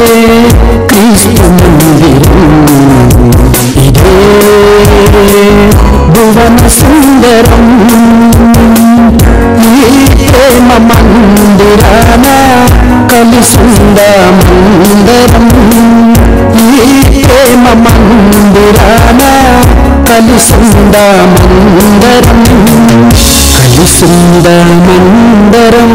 క్రీస్తు మందిరం ఇదే భువన సుందరం ఈ ప్రేమ మందిరాన కలిసుందమందరం ఈ ప్రేమ మందిరాన కలిసుందమందరం కలిసుందమందరం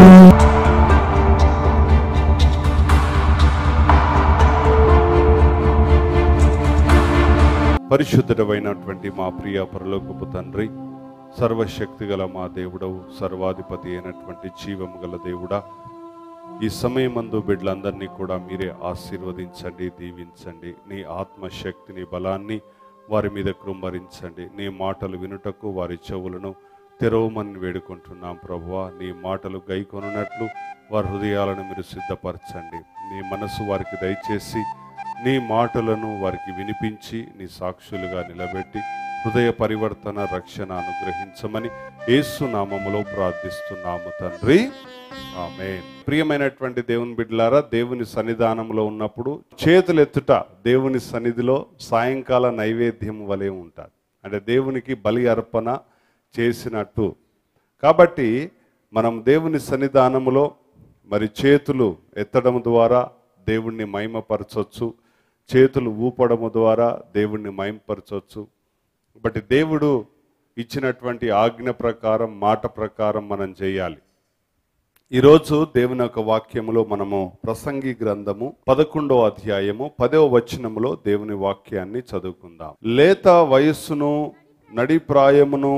పరిశుద్ధుడమైనటువంటి మా ప్రియ పరలోకపు తండ్రి సర్వశక్తిగల మా దేవుడవు సర్వాధిపతి అయినటువంటి జీవము గల దేవుడా ఈ సమయమందు బిడ్డలందరినీ కూడా మీరే ఆశీర్వదించండి దీవించండి నీ ఆత్మశక్తిని బలాన్ని వారి మీద కృంభరించండి నీ మాటలు వినుటకు వారి చెవులను తెరవమని వేడుకుంటున్నాం ప్రభువా నీ మాటలు గైకొనున్నట్లు వారి హృదయాలను మీరు సిద్ధపరచండి నీ మనసు వారికి దయచేసి నీ మాటలను వారికి వినిపించి నీ సాక్షులుగా నిలబెట్టి హృదయ పరివర్తన రక్షణ అనుగ్రహించమని యేసు నామములో ప్రార్థిస్తున్నాము తండ్రి ఆమె ప్రియమైనటువంటి దేవుని బిడ్డలారా దేవుని సన్నిధానంలో ఉన్నప్పుడు చేతులెత్తుట దేవుని సన్నిధిలో సాయంకాల నైవేద్యం వలె ఉంటారు అంటే దేవునికి బలి అర్పణ చేసినట్టు కాబట్టి మనం దేవుని సన్నిధానములో మరి చేతులు ఎత్తడం ద్వారా దేవుణ్ణి మహిమపరచొచ్చు చేతులు ఊపడము ద్వారా దేవుణ్ణి మహిమపరచొచ్చు బట్ దేవుడు ఇచ్చినటువంటి ఆజ్ఞ ప్రకారం మాట ప్రకారం మనం చేయాలి ఈరోజు దేవుని యొక్క వాక్యములో మనము ప్రసంగి గ్రంథము పదకొండో అధ్యాయము పదవ వచనములో దేవుని వాక్యాన్ని చదువుకుందాం లేత వయస్సును నడిప్రాయమును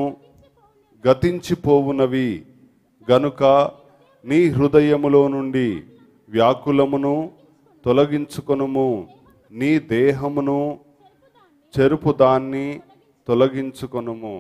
గతించిపోవునవి గనుక నీ హృదయములో నుండి వ్యాకులమును తొలగించుకొనుము నీ దేహమును చెరుపు దాన్ని తొలగించుకొనుము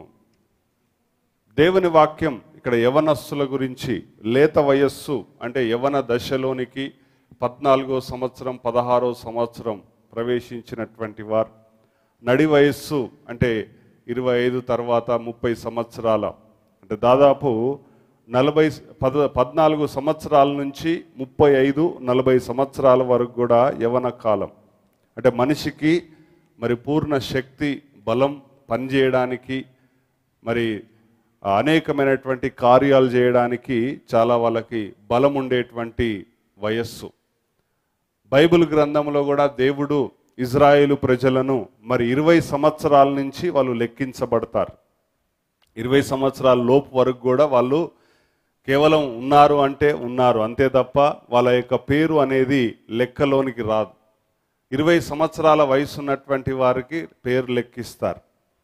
దేవుని వాక్యం ఇక్కడ యవనస్సుల గురించి లేత వయస్సు అంటే యవన దశలోనికి పద్నాలుగో సంవత్సరం పదహారో సంవత్సరం ప్రవేశించినటువంటి వారు నడి వయస్సు అంటే ఇరవై ఐదు తర్వాత ముప్పై సంవత్సరాల అంటే దాదాపు నలభై పద పద్నాలుగు సంవత్సరాల నుంచి ముప్పై ఐదు నలభై సంవత్సరాల వరకు కూడా యవన కాలం అంటే మనిషికి మరి పూర్ణ శక్తి బలం పనిచేయడానికి మరి అనేకమైనటువంటి కార్యాలు చేయడానికి చాలా వాళ్ళకి బలం ఉండేటువంటి వయస్సు బైబిల్ గ్రంథంలో కూడా దేవుడు ఇజ్రాయేలు ప్రజలను మరి ఇరవై సంవత్సరాల నుంచి వాళ్ళు లెక్కించబడతారు ఇరవై సంవత్సరాల లోపు వరకు కూడా వాళ్ళు కేవలం ఉన్నారు అంటే ఉన్నారు అంతే తప్ప వాళ్ళ యొక్క పేరు అనేది లెక్కలోనికి రాదు ఇరవై సంవత్సరాల వయసు ఉన్నటువంటి వారికి పేరు లెక్కిస్తారు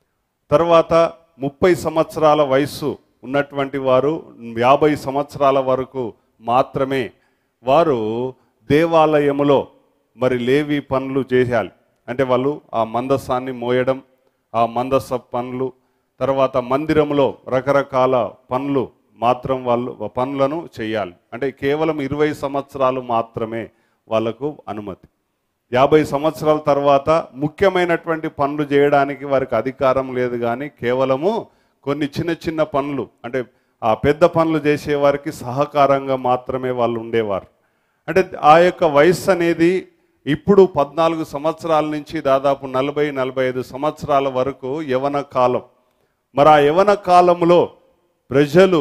తర్వాత ముప్పై సంవత్సరాల వయసు ఉన్నటువంటి వారు యాభై సంవత్సరాల వరకు మాత్రమే వారు దేవాలయములో మరి లేవి పనులు చేయాలి అంటే వాళ్ళు ఆ మందస్సాన్ని మోయడం ఆ మందస్స పనులు తర్వాత మందిరంలో రకరకాల పనులు మాత్రం వాళ్ళు పనులను చేయాలి అంటే కేవలం ఇరవై సంవత్సరాలు మాత్రమే వాళ్ళకు అనుమతి యాభై సంవత్సరాల తర్వాత ముఖ్యమైనటువంటి పనులు చేయడానికి వారికి అధికారం లేదు కానీ కేవలము కొన్ని చిన్న చిన్న పనులు అంటే ఆ పెద్ద పనులు చేసేవారికి సహకారంగా మాత్రమే వాళ్ళు ఉండేవారు అంటే ఆ యొక్క వయస్సు అనేది ఇప్పుడు పద్నాలుగు సంవత్సరాల నుంచి దాదాపు నలభై నలభై ఐదు సంవత్సరాల వరకు యవన కాలం మరి ఆ యవన కాలంలో ప్రజలు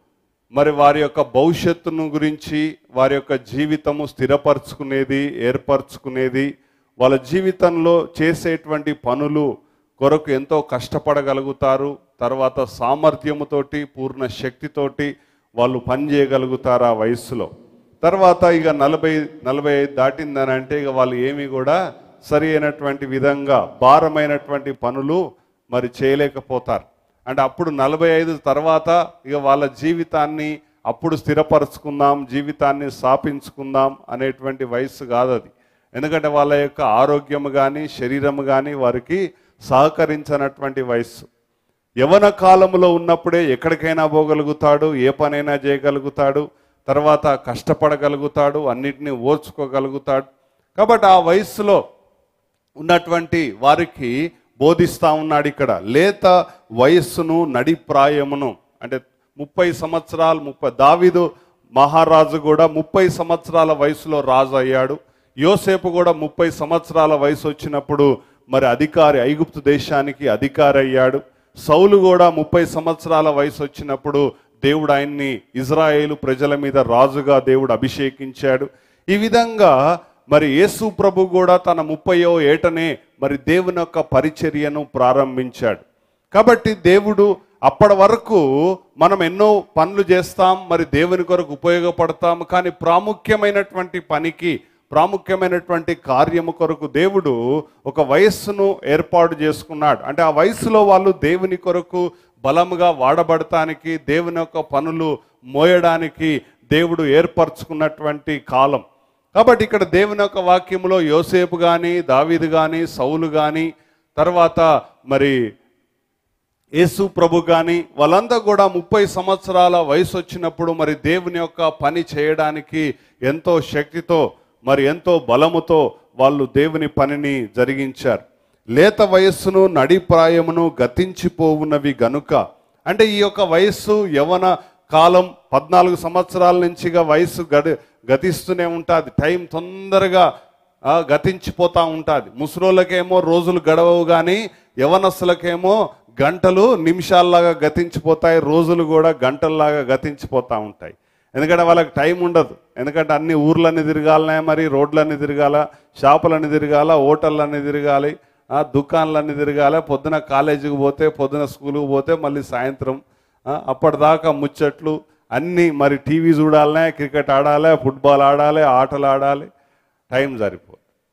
మరి వారి యొక్క భవిష్యత్తును గురించి వారి యొక్క జీవితము స్థిరపరచుకునేది ఏర్పరచుకునేది వాళ్ళ జీవితంలో చేసేటువంటి పనులు కొరకు ఎంతో కష్టపడగలుగుతారు తర్వాత సామర్థ్యముతోటి పూర్ణ శక్తితోటి వాళ్ళు పని చేయగలుగుతారు ఆ వయస్సులో తర్వాత ఇక నలభై నలభై ఐదు దాటిందని అంటే ఇక వాళ్ళు ఏమి కూడా సరి అయినటువంటి విధంగా భారమైనటువంటి పనులు మరి చేయలేకపోతారు అంటే అప్పుడు నలభై ఐదు తర్వాత ఇక వాళ్ళ జీవితాన్ని అప్పుడు స్థిరపరచుకుందాం జీవితాన్ని స్థాపించుకుందాం అనేటువంటి వయస్సు కాదు అది ఎందుకంటే వాళ్ళ యొక్క ఆరోగ్యం కానీ శరీరం కానీ వారికి సహకరించినటువంటి వయస్సు యవన కాలంలో ఉన్నప్పుడే ఎక్కడికైనా పోగలుగుతాడు ఏ పనైనా చేయగలుగుతాడు తర్వాత కష్టపడగలుగుతాడు అన్నిటినీ ఓర్చుకోగలుగుతాడు కాబట్టి ఆ వయస్సులో ఉన్నటువంటి వారికి బోధిస్తా ఉన్నాడు ఇక్కడ లేత వయస్సును నడిప్రాయమును అంటే ముప్పై సంవత్సరాలు ముప్పై దావిదు మహారాజు కూడా ముప్పై సంవత్సరాల వయసులో రాజు అయ్యాడు యోసేపు కూడా ముప్పై సంవత్సరాల వయసు వచ్చినప్పుడు మరి అధికారి ఐగుప్తు దేశానికి అధికారి అయ్యాడు సౌలు కూడా ముప్పై సంవత్సరాల వయసు వచ్చినప్పుడు దేవుడు ఆయన్ని ఇజ్రాయేలు ప్రజల మీద రాజుగా దేవుడు అభిషేకించాడు ఈ విధంగా మరి యేసు ప్రభు కూడా తన ముప్పయో ఏటనే మరి దేవుని యొక్క పరిచర్యను ప్రారంభించాడు కాబట్టి దేవుడు అప్పటి వరకు మనం ఎన్నో పనులు చేస్తాం మరి దేవుని కొరకు ఉపయోగపడతాం కానీ ప్రాముఖ్యమైనటువంటి పనికి ప్రాముఖ్యమైనటువంటి కార్యము కొరకు దేవుడు ఒక వయస్సును ఏర్పాటు చేసుకున్నాడు అంటే ఆ వయసులో వాళ్ళు దేవుని కొరకు బలముగా వాడబడటానికి దేవుని యొక్క పనులు మోయడానికి దేవుడు ఏర్పరచుకున్నటువంటి కాలం కాబట్టి ఇక్కడ దేవుని యొక్క వాక్యంలో యోసేపు కానీ దావీదు కానీ సౌలు కానీ తర్వాత మరి యేసు ప్రభు కానీ వాళ్ళంతా కూడా ముప్పై సంవత్సరాల వయసు వచ్చినప్పుడు మరి దేవుని యొక్క పని చేయడానికి ఎంతో శక్తితో మరి ఎంతో బలముతో వాళ్ళు దేవుని పనిని జరిగించారు లేత వయస్సును నడిప్రాయమును గతించిపోవున్నవి గనుక అంటే ఈ యొక్క వయస్సు యవన కాలం పద్నాలుగు సంవత్సరాల నుంచిగా వయస్సు గడి గతిస్తూనే ఉంటుంది టైం తొందరగా ఆ, గతించిపోతా ఉంటుంది ముసలోళ్ళకేమో రోజులు గడవవు కానీ యవనస్తులకేమో గంటలు నిమిషాల్లాగా గతించిపోతాయి రోజులు కూడా గంటల్లాగా గతించిపోతూ ఉంటాయి ఎందుకంటే వాళ్ళకి టైం ఉండదు ఎందుకంటే అన్ని ఊర్లన్నీ తిరగాలనే మరి రోడ్లన్నీ తిరగాల షాపులన్నీ తిరగాల హోటళ్ళన్నీ తిరగాలి ఆ, దుకాణాలన్నీ తిరగాలి పొద్దున కాలేజీకి పోతే పొద్దున స్కూల్కి పోతే మళ్ళీ సాయంత్రం ఆ, అప్పటిదాకా ముచ్చట్లు అన్నీ మరి టీవీ చూడాలనే క్రికెట్ ఆడాలి ఫుట్బాల్ ఆడాలి ఆటలు ఆడాలి టైం సరిపోదు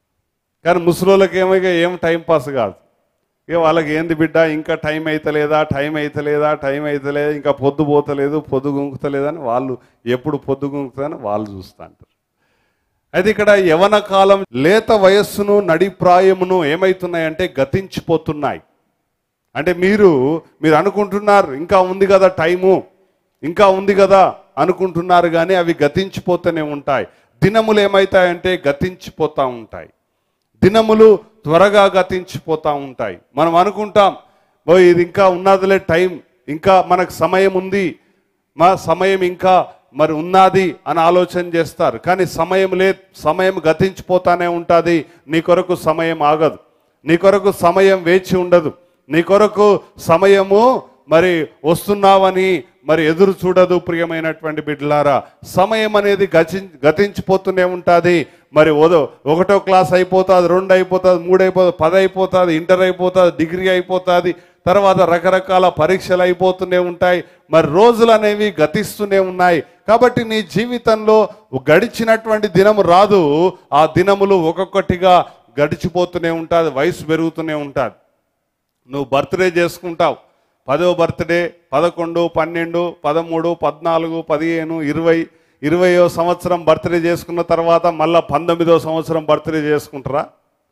కానీ ముసలోళ్ళకి ఏమో ఇక ఏం టైం పాస్ కాదు ఇక వాళ్ళకి ఏంది బిడ్డ ఇంకా టైం అయితలేదా టైం అయితలేదా టైం అయితలేదా ఇంకా పొద్దు పోతలేదు పొద్దు గుంకుతలేదని వాళ్ళు ఎప్పుడు పొద్దు గుంకుతుందని వాళ్ళు చూస్తూ అంటారు అయితే ఇక్కడ యవన కాలం లేత వయస్సును నడిప్రాయమును ఏమవుతున్నాయంటే గతించిపోతున్నాయి అంటే మీరు మీరు అనుకుంటున్నారు ఇంకా ఉంది కదా టైము ఇంకా ఉంది కదా అనుకుంటున్నారు కానీ అవి గతించిపోతూనే ఉంటాయి దినములు ఏమవుతాయంటే గతించిపోతూ ఉంటాయి దినములు త్వరగా గతించిపోతూ ఉంటాయి మనం అనుకుంటాం ఓ ఇది ఇంకా ఉన్నదిలే టైం ఇంకా మనకు సమయం ఉంది మా సమయం ఇంకా మరి ఉన్నది అని ఆలోచన చేస్తారు కానీ సమయం లే సమయం గతించిపోతానే ఉంటుంది నీ కొరకు సమయం ఆగదు నీ కొరకు సమయం వేచి ఉండదు నీ కొరకు సమయము మరి వస్తున్నావని మరి ఎదురు చూడదు ప్రియమైనటువంటి బిడ్డలారా సమయం అనేది గతి గతించిపోతూనే ఉంటుంది మరి ఓదో ఒకటో క్లాస్ అయిపోతుంది రెండు అయిపోతుంది మూడు అయిపోతుంది పది అయిపోతుంది ఇంటర్ అయిపోతుంది డిగ్రీ అయిపోతుంది తర్వాత రకరకాల పరీక్షలు అయిపోతూనే ఉంటాయి మరి రోజులు అనేవి గతిస్తూనే ఉన్నాయి కాబట్టి నీ జీవితంలో గడిచినటువంటి దినము రాదు ఆ దినములు ఒక్కొక్కటిగా గడిచిపోతూనే ఉంటుంది వయసు పెరుగుతూనే ఉంటుంది నువ్వు బర్త్డే చేసుకుంటావు పదో బర్త్డే పదకొండు పన్నెండు పదమూడు పద్నాలుగు పదిహేను ఇరవై ఇరవయో సంవత్సరం బర్త్డే చేసుకున్న తర్వాత మళ్ళా పంతొమ్మిదో సంవత్సరం బర్త్డే చేసుకుంటారా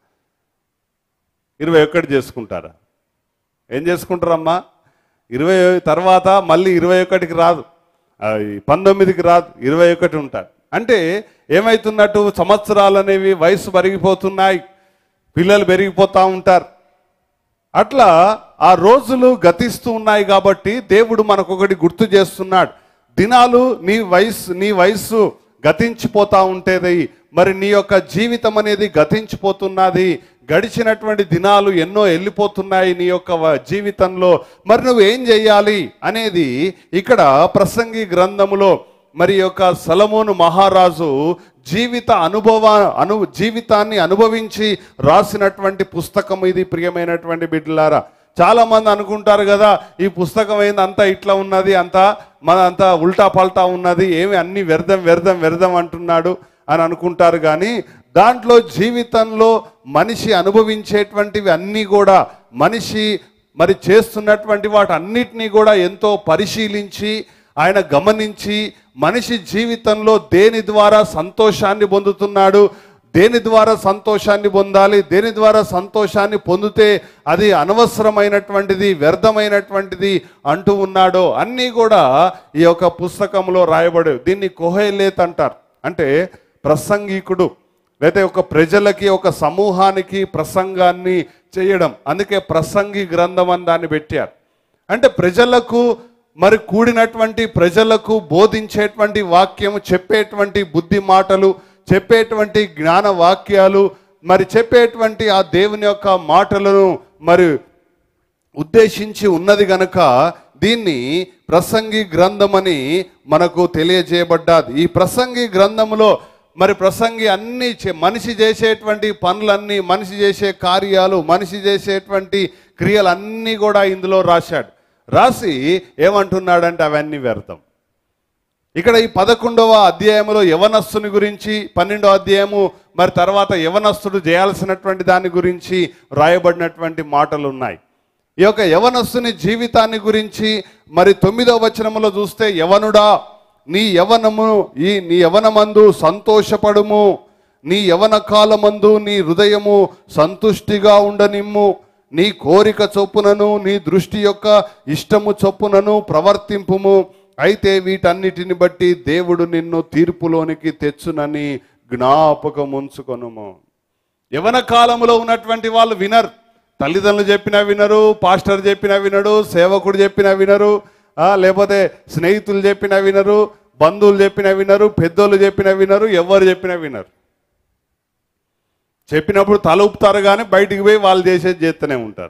ఇరవై ఒకటి చేసుకుంటారా ఏం చేసుకుంటారమ్మా ఇరవై తర్వాత మళ్ళీ ఇరవై ఒకటికి రాదు ఆ, ఈ పంతొమ్మిదికి రాదు ఇరవై ఒకటి ఉంటారు అంటే ఏమవుతున్నట్టు సంవత్సరాలు అనేవి వయసు పెరిగిపోతున్నాయి పిల్లలు పెరిగిపోతూ ఉంటారు అట్లా ఆ రోజులు గతిస్తూ ఉన్నాయి కాబట్టి దేవుడు మనకు ఒకటి గుర్తు చేస్తున్నాడు దినాలు నీ వయసు నీ వయస్సు గతించిపోతా ఉంటేది మరి నీ యొక్క జీవితం అనేది గతించిపోతున్నది గడిచినటువంటి దినాలు ఎన్నో వెళ్ళిపోతున్నాయి నీ యొక్క వ- జీవితంలో మరి నువ్వు ఏం చేయాలి అనేది ఇక్కడ ప్రసంగి గ్రంథములో మరి ఈ యొక్క సలమోను మహారాజు జీవిత అనుభవ అను జీవితాన్ని అనుభవించి రాసినటువంటి పుస్తకం ఇది ప్రియమైనటువంటి బిడ్డలారా చాలా మంది అనుకుంటారు కదా ఈ పుస్తకం ఏంది అంతా ఇట్లా ఉన్నది అంతా మన అంతా ఉల్టా పల్టా ఉన్నది ఏమి అన్ని వ్యర్థం వ్యర్థం వ్యర్థం అంటున్నాడు అని అనుకుంటారు కానీ దాంట్లో జీవితంలో మనిషి అనుభవించేటువంటివి అన్నీ కూడా మనిషి మరి చేస్తున్నటువంటి వాటి అన్నిటినీ కూడా ఎంతో పరిశీలించి ఆయన గమనించి మనిషి జీవితంలో దేని ద్వారా సంతోషాన్ని పొందుతున్నాడు దేని ద్వారా సంతోషాన్ని పొందాలి దేని ద్వారా సంతోషాన్ని పొందితే అది అనవసరమైనటువంటిది వ్యర్థమైనటువంటిది అంటూ ఉన్నాడో అన్నీ కూడా ఈ యొక్క పుస్తకంలో రాయబడి దీన్ని కోహేలేత్ అంటారు అంటే ప్రసంగికుడు లేకపోతే ఒక ప్రజలకి ఒక సమూహానికి ప్రసంగాన్ని చేయడం అందుకే ప్రసంగి గ్రంథం అని దాన్ని పెట్టారు అంటే ప్రజలకు మరి కూడినటువంటి ప్రజలకు బోధించేటువంటి వాక్యము చెప్పేటువంటి బుద్ధి మాటలు చెప్పేటువంటి జ్ఞాన వాక్యాలు మరి చెప్పేటువంటి ఆ దేవుని యొక్క మాటలను మరి ఉద్దేశించి ఉన్నది గనుక దీన్ని ప్రసంగి గ్రంథమని మనకు తెలియజేయబడ్డాది ఈ ప్రసంగి గ్రంథములో మరి ప్రసంగి అన్ని చే- మనిషి చేసేటువంటి పనులన్నీ మనిషి చేసే కార్యాలు మనిషి చేసేటువంటి క్రియలన్నీ కూడా ఇందులో రాశాడు రాసి ఏమంటున్నాడంటే అవన్నీ వ్యర్థం ఇక్కడ ఈ పదకొండవ అధ్యాయంలో యవనస్తుని గురించి పన్నెండవ అధ్యాయము మరి తర్వాత యవనస్తుడు చేయాల్సినటువంటి దాని గురించి రాయబడినటువంటి మాటలు ఉన్నాయి ఈ యొక్క యవనస్తుని జీవితాన్ని గురించి మరి తొమ్మిదవ వచనములో చూస్తే యవనుడా నీ యవనము ఈ నీ యవనమందు సంతోషపడుము నీ యవన కాలమందు నీ హృదయము సంతుష్టిగా ఉండనిమ్ము నీ కోరిక చొప్పునను నీ దృష్టి యొక్క ఇష్టము చొప్పునను ప్రవర్తింపుము అయితే వీటన్నిటిని బట్టి దేవుడు నిన్ను తీర్పులోనికి తెచ్చునని జ్ఞాపకం ఉంచుకొనుము యవన కాలంలో ఉన్నటువంటి వాళ్ళు వినరు తల్లిదండ్రులు చెప్పినా వినరు పాస్టర్ చెప్పినా వినడు సేవకుడు చెప్పినా వినరు ఆ, లేకపోతే స్నేహితులు చెప్పినా వినరు బంధువులు చెప్పినా వినరు పెద్దోళ్ళు చెప్పినా వినరు ఎవరు చెప్పినా వినరు చెప్పినప్పుడు తల ఊపుతారు కానీ బయటికి పోయి వాళ్ళు చేసేది చేస్తూనే ఉంటారు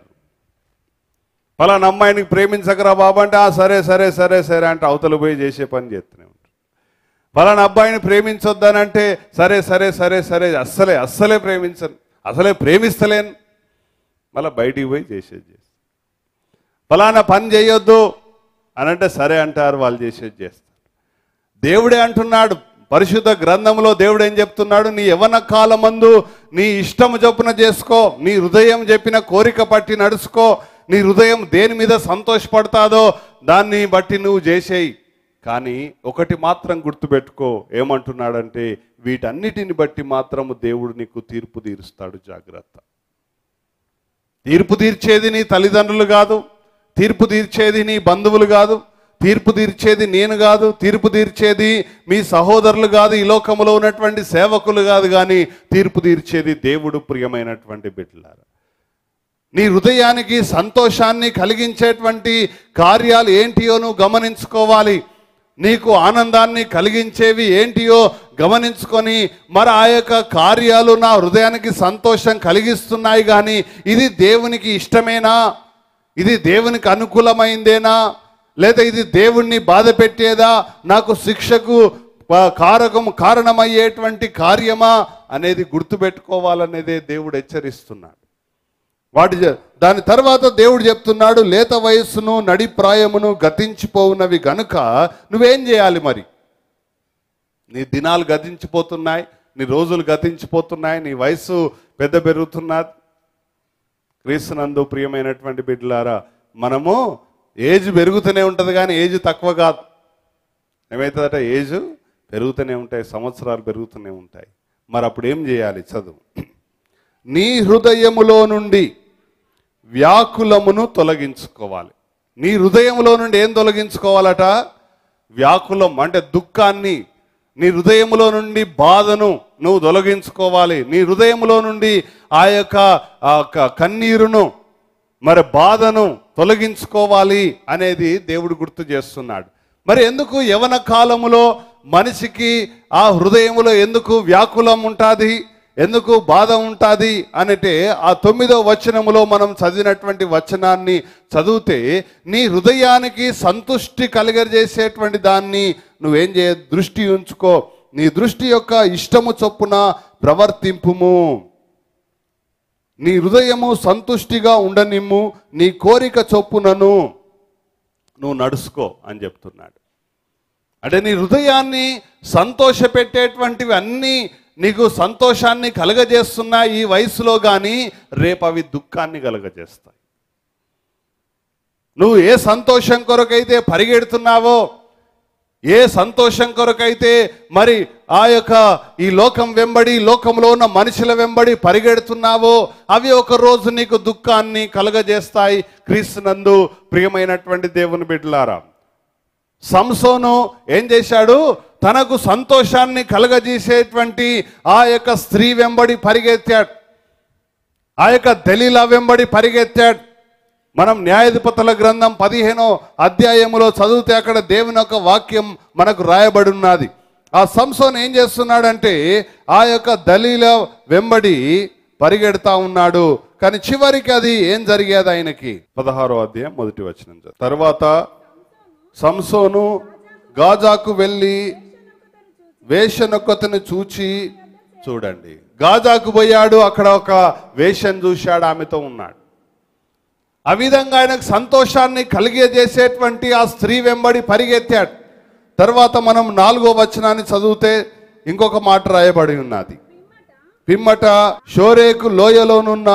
పలానా అమ్మాయిని ప్రేమించకరా బాబు అంటే "ఆ, సరే సరే సరే సరే అంటే అవతల పోయి చేసే పని చేస్తూనే ఉంటారు పలానా అబ్బాయిని ప్రేమించొద్దానంటే సరే సరే సరే సరే అస్సలే అస్సలే ప్రేమించను అసలే ప్రేమిస్తలేను మళ్ళీ బయటికి పోయి చేసేది చేస్తారు ఫలానా పని చేయొద్దు అని అంటే సరే అంటారు వాళ్ళు చేసేది చేస్తారు దేవుడే అంటున్నాడు పరిశుద్ధ గ్రంథంలో దేవుడు ఏం చెప్తున్నాడు నీ యవన కాలమందు నీ ఇష్టము చొప్పున చేసుకో నీ హృదయం చెప్పిన కోరిక పట్టి నడుచుకో నీ హృదయం దేని మీద సంతోషపడతాదో దాన్ని బట్టి నువ్వు చేసేయి కానీ ఒకటి మాత్రం గుర్తుపెట్టుకో ఏమంటున్నాడంటే వీటన్నిటిని బట్టి మాత్రము దేవుడు నీకు తీర్పు తీరుస్తాడు జాగ్రత్త తీర్పు తీర్చేది నీ తల్లిదండ్రులు కాదు తీర్పు తీర్చేది నీ బంధువులు కాదు తీర్పు తీర్చేది నేను కాదు తీర్పు తీర్చేది మీ సహోదరులు కాదు ఈ లోకంలో ఉన్నటువంటి సేవకులు కాదు కానీ తీర్పు తీర్చేది దేవుడు ప్రియమైనటువంటి బిడ్డలారా నీ హృదయానికి సంతోషాన్ని కలిగించేటువంటి కార్యాలు ఏంటియో నువ్వు గమనించుకోవాలి నీకు ఆనందాన్ని కలిగించేవి ఏంటియో గమనించుకొని మరి ఆ యొక్క కార్యాలు నా హృదయానికి సంతోషం కలిగిస్తున్నాయి కానీ ఇది దేవునికి ఇష్టమేనా ఇది దేవునికి అనుకూలమైందేనా లేదా ఇది దేవుణ్ణి బాధ పెట్టేదా నాకు శిక్షకు ఆ, కారకం కారణమయ్యేటువంటి కార్యమా అనేది గుర్తుపెట్టుకోవాలనేదే దేవుడు హెచ్చరిస్తున్నాడు వాటి జ- దాని తర్వాత దేవుడు చెప్తున్నాడు లేత వయస్సును నడి ప్రాయమును గతించిపోవునవి గనుక నువ్వేం చేయాలి మరి నీ దినాలు గతించిపోతున్నాయి నీ రోజులు గతించిపోతున్నాయి నీ వయస్సు పెద్ద పెరుగుతున్నది క్రీస్తునందు ప్రియమైనటువంటి బిడ్డలారా మనము ఏజ్ పెరుగుతూనే ఉంటుంది కానీ ఏజ్ తక్కువ కాదు ఏమవుతుందట ఏజ్ పెరుగుతూనే ఉంటాయి సంవత్సరాలు పెరుగుతూనే ఉంటాయి మరి అప్పుడు ఏం చేయాలి చదువు నీ హృదయములో నుండి వ్యాకులమును తొలగించుకోవాలి నీ హృదయంలో నుండి ఏం తొలగించుకోవాలట వ్యాకులం అంటే దుఃఖాన్ని నీ హృదయములో నుండి బాధను నువ్వు తొలగించుకోవాలి నీ హృదయములో నుండి ఆ యొక్క ఆ యొక్క కన్నీరును మరి బాధను తొలగించుకోవాలి అనేది దేవుడు గుర్తు చేస్తున్నాడు మరి ఎందుకు యవన కాలములో మనిషికి ఆ హృదయములో ఎందుకు వ్యాకులం ఉంటుంది ఎందుకు బాధ ఉంటుంది అనంటే ఆ తొమ్మిదో వచనములో మనం చదివినటువంటి వచనాన్ని చదివితే నీ హృదయానికి సంతుష్టి కలిగజేసేటువంటి దాన్ని నువ్వేం చేయ దృష్టి ఉంచుకో నీ దృష్టి యొక్క ఇష్టము చొప్పున ప్రవర్తింపుము నీ హృదయము సంతుష్టిగా ఉండనిమ్ము నీ కోరిక చొప్పునను నువ్వు నడుచుకో అని చెప్తున్నాడు అంటే నీ హృదయాన్ని సంతోషపెట్టేటువంటివి అన్నీ నీకు సంతోషాన్ని కలగజేస్తున్నా ఈ వయసులో కానీ రేపు అవి దుఃఖాన్ని కలగజేస్తాయి నువ్వు ఏ సంతోషం కొరకైతే పరిగెడుతున్నావో ఏ సంతోషం కొరకైతే మరి ఆ యొక్క ఈ లోకం వెంబడి ఈ లోకంలో ఉన్న మనుషుల వెంబడి పరిగెడుతున్నావో అవి ఒక రోజు నీకు దుఃఖాన్ని కలగజేస్తాయి క్రీస్తునందు ప్రియమైనటువంటి దేవుని బిడ్డలారా సంసోను ఏం చేశాడు తనకు సంతోషాన్ని కలగజేసేటువంటి ఆ యొక్క స్త్రీ వెంబడి పరిగెత్తాడు ఆ యొక్క దలీలా వెంబడి పరిగెత్తాడు మనం న్యాయాధిపతుల గ్రంథం పదిహేనో అధ్యాయములో చదివితే అక్కడ దేవుని యొక్క వాక్యం మనకు రాయబడి ఉన్నది ఆ సంసోన్ ఏం చేస్తున్నాడంటే ఆ యొక్క దలీల వెంబడి పరిగెడతా ఉన్నాడు కానీ చివరికి అది ఏం జరిగేది ఆయనకి పదహారో అధ్యాయం మొదటి వచనం చదువు. తర్వాత సంసోను గాజాకు వెళ్ళి వేషనొక్కతను చూచి చూడండి గాజాకు పోయాడు అక్కడ ఒక వేషం చూశాడు ఆమెతో ఉన్నాడు ఆ విధంగా ఆయనకు సంతోషాన్ని కలిగజేసేటువంటి ఆ స్త్రీ వెంబడి పరిగెత్తాడు తర్వాత మనం నాలుగో వచనాన్ని చదివితే ఇంకొక మాట రాయబడి ఉన్నది పిమ్మట షోరేకు లోయలోనున్న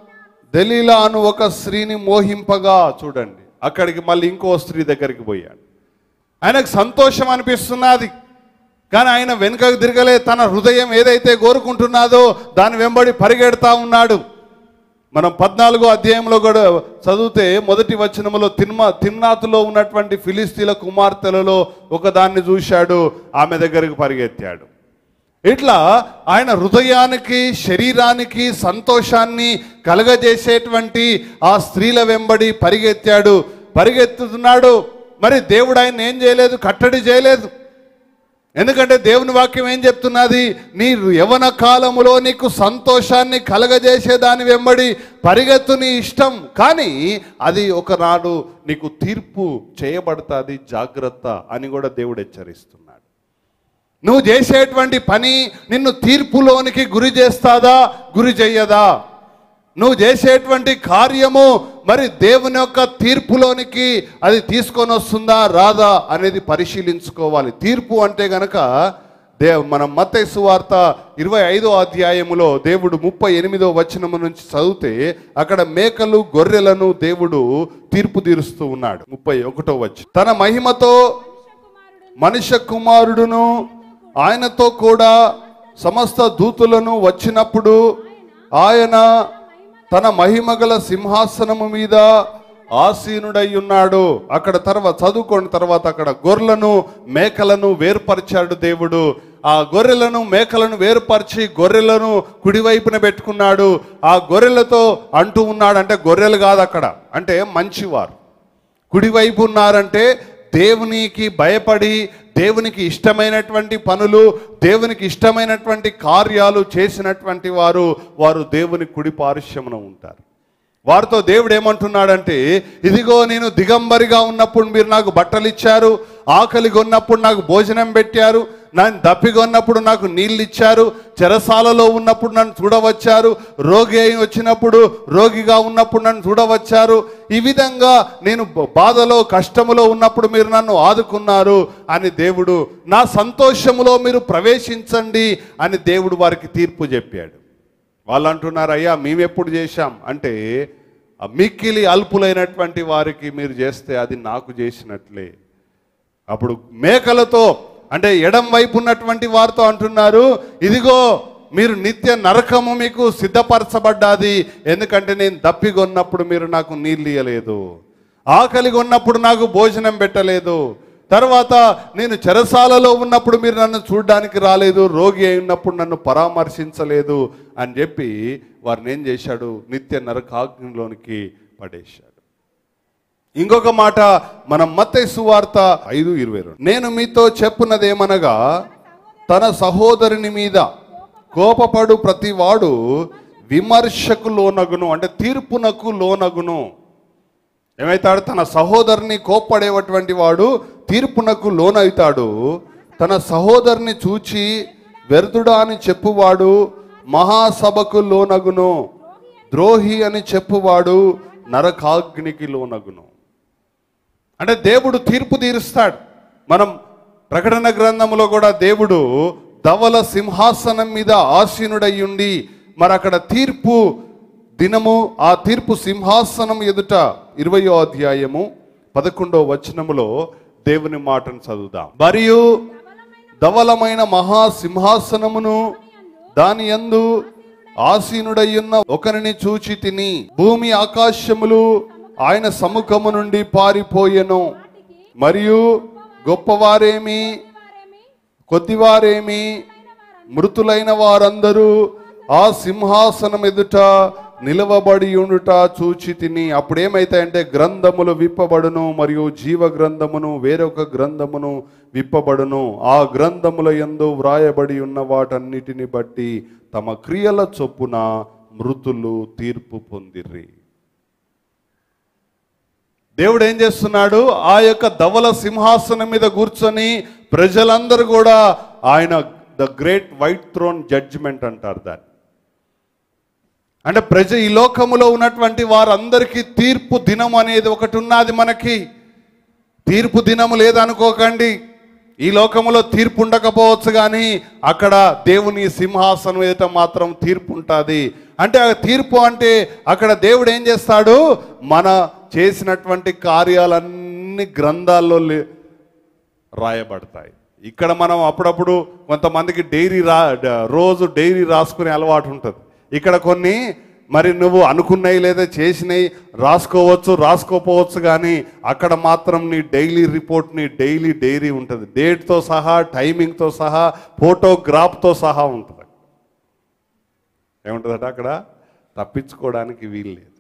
దలీలా అను ఒక స్త్రీని మోహింపగా చూడండి అక్కడికి మళ్ళీ ఇంకో స్త్రీ దగ్గరికి పోయాడు ఆయనకు సంతోషం అనిపిస్తున్నది కానీ ఆయన వెనుకకు తిరగలే తన హృదయం ఏదైతే కోరుకుంటున్నాదో దాని వెంబడి పరిగెడతా ఉన్నాడు మనం పద్నాలుగో అధ్యాయంలో కూడా చదివితే మొదటి వచనములో తిన్మా తిన్నాతులో ఉన్నటువంటి ఫిలిస్తీన్ల కుమార్తెలలో ఒకదాన్ని చూశాడు ఆమె దగ్గరికి పరిగెత్తాడు ఇట్లా ఆయన హృదయానికి శరీరానికి సంతోషాన్ని కలగజేసేటువంటి ఆ స్త్రీల వెంబడి పరిగెత్తాడు పరిగెత్తుతున్నాడు మరి దేవుడు ఆయన ఏం చేయలేదు కట్టడి చేయలేదు ఎందుకంటే దేవుని వాక్యం ఏం చెప్తున్నది నీ యవన కాలములో నీకు సంతోషాన్ని కలగజేసే దాని వెంబడి పరిగెత్తు నీ ఇష్టం కానీ అది ఒకనాడు నీకు తీర్పు చేయబడుతుంది జాగ్రత్త అని కూడా దేవుడు హెచ్చరిస్తున్నాడు నువ్వు చేసేటువంటి పని నిన్ను తీర్పులోనికి గురి చేస్తాదా గురి చెయ్యదా నువ్వు చేసేటువంటి కార్యము మరి దేవుని యొక్క తీర్పులోనికి అది తీసుకొని వస్తుందా రాదా అనేది పరిశీలించుకోవాలి తీర్పు అంటే గనక దేవ్ మనం మత్తయి వార్త ఇరవై ఐదో అధ్యాయములో దేవుడు ముప్పై ఎనిమిదో వచనము నుంచి చదివితే అక్కడ మేకలు గొర్రెలను దేవుడు తీర్పు తీరుస్తూ ఉన్నాడు ముప్పై ఒకటో వచ్చి తన మహిమతో మనుష్య కుమారుడును ఆయనతో కూడా సమస్త దూతులను వచ్చినప్పుడు ఆయన తన మహిమగల సింహాసనము మీద ఆసీనుడై ఉన్నాడు అక్కడ తర్వాత చదువుకోండి తర్వాత అక్కడ గొర్రెలను మేకలను వేరుపరిచాడు దేవుడు ఆ గొర్రెలను మేకలను వేరుపరిచి గొర్రెలను కుడివైపున పెట్టుకున్నాడు ఆ గొర్రెలతో అంటూ ఉన్నాడు అంటే గొర్రెలు కాదు అక్కడ అంటే మంచివారు కుడివైపు ఉన్నారంటే దేవునికి భయపడి దేవునికి ఇష్టమైనటువంటి పనులు దేవునికి ఇష్టమైనటువంటి కార్యాలు చేసినటువంటి వారు వారు దేవుని కుడి పారుష్యమున ఉంటారు వారితో దేవుడు ఏమంటున్నాడంటే ఇదిగో నేను దిగంబరిగా ఉన్నప్పుడు మీరు నాకు బట్టలు ఇచ్చారు ఆకలిగా ఉన్నప్పుడు నాకు భోజనం పెట్టారు నన్ను దప్పిగా ఉన్నప్పుడు నాకు నీళ్ళు ఇచ్చారు చెరసాలలో ఉన్నప్పుడు నన్ను చూడవచ్చారు రోగి అయి వచ్చినప్పుడు రోగిగా ఉన్నప్పుడు నన్ను చూడవచ్చారు ఈ విధంగా నేను బ- బాధలో కష్టములో ఉన్నప్పుడు మీరు నన్ను ఆదుకున్నారు అని దేవుడు నా సంతోషములో మీరు ప్రవేశించండి అని దేవుడు వారికి తీర్పు చెప్పాడు వాళ్ళు అంటున్నారు అయ్యా మేము ఎప్పుడు చేశాం అంటే ఆ మిక్కిలి అల్పులైనటువంటి వారికి మీరు చేస్తే అది నాకు చేసినట్లే అప్పుడు మేకలతో అంటే ఎడం వైపు ఉన్నటువంటి వారితో అంటున్నారు ఇదిగో మీరు నిత్య నరకము మీకు సిద్ధపరచబడ్డాది ఎందుకంటే నేను దప్పిగొన్నప్పుడు మీరు నాకు నీళ్ళు ఇయ్యలేదు ఆకలిగా ఉన్నప్పుడు నాకు భోజనం పెట్టలేదు తర్వాత నేను చెరసాలలో ఉన్నప్పుడు మీరు నన్ను చూడడానికి రాలేదు రోగి అయి ఉన్నప్పుడు నన్ను పరామర్శించలేదు అని చెప్పి వారిని ఏం చేశాడు నిత్య నరకాగ్నిలోనికి పడేశాడు ఇంకొక మాట మనం మత్తయి సువార్త ఐదు ఇరవై రెండు నేను మీతో చెప్పున్నదేమనగా తన సహోదరుని మీద కోపపడు ప్రతివాడు విమర్శకు లోనగును అంటే తీర్పునకు లోనగును ఏమైతాడు తన సహోదరుని కోప్పడేటువంటి వాడు తీర్పునకు లోనవుతాడు తన సహోదరుని చూచి వ్యర్థుడా అని చెప్పువాడు మహాసభకు లోనగును ద్రోహి అని చెప్పువాడు నరకాగ్నికి లోనగును అంటే దేవుడు తీర్పు తీరుస్తాడు మనం ప్రకటన గ్రంథంలో కూడా దేవుడు ధవల సింహాసనం మీద ఆసీనుడయ్యుండి మరి అక్కడ తీర్పు దినము ఆ తీర్పు సింహాసనం ఎదుట ఇరవయో అధ్యాయము పదకొండో వచనములో దేవుని మాటను చదువుదాం మరియు ధవలమైన మహా సింహాసనమును దాని యందు ఆసీనుడయ్యున్న ఒకరిని చూచి తిని భూమి ఆకాశములు ఆయన సముఖము నుండి పారిపోయెను మరియు గొప్పవారేమి కొద్దివారేమి మృతులైన వారందరూ ఆ సింహాసనం ఎదుట నిలవబడి ఉండుట చూచి తిని అప్పుడేమైతాయంటే గ్రంథములు విప్పబడును మరియు జీవ గ్రంథమును వేరొక గ్రంథమును విప్పబడును ఆ గ్రంథముల యందు వ్రాయబడి ఉన్న వాటన్నిటిని బట్టి తమ క్రియల చొప్పున మృతులు తీర్పు పొందిర్రి దేవుడు ఏం చేస్తున్నాడు ఆ యొక్క ధవల సింహాసనం మీద కూర్చొని ప్రజలందరూ కూడా ఆయన the great white throne judgement అంటారు దాన్ని అంటే ప్రజ ఈ లోకములో ఉన్నటువంటి వారందరికీ తీర్పు దినం అనేది ఒకటి ఉన్నది మనకి తీర్పు దినము లేదనుకోకండి ఈ లోకములో తీర్పు ఉండకపోవచ్చు కానీ అక్కడ దేవుని సింహాసనం ఎదుట మాత్రం తీర్పు ఉంటుంది అంటే ఆ తీర్పు అంటే అక్కడ దేవుడు ఏం చేస్తాడు మన చేసినటువంటి కార్యాలన్నీ గ్రంథాల్లో లే- రాయబడతాయి ఇక్కడ మనం అప్పుడప్పుడు కొంతమందికి డైరీ రా డ- రోజు డైరీ రాసుకునే అలవాటు ఉంటుంది ఇక్కడ కొన్ని మరి నువ్వు అనుకున్నవి లేదా చేసినవి రాసుకోవచ్చు రాసుకోపోవచ్చు కానీ అక్కడ మాత్రం నీ డైలీ రిపోర్ట్ నీ డైలీ డైరీ ఉంటుంది డేట్తో సహా టైమింగ్తో సహా ఫోటోగ్రాఫ్తో సహా ఉంటుంది ఏముంటుందట అక్కడ తప్పించుకోవడానికి వీలు లేదు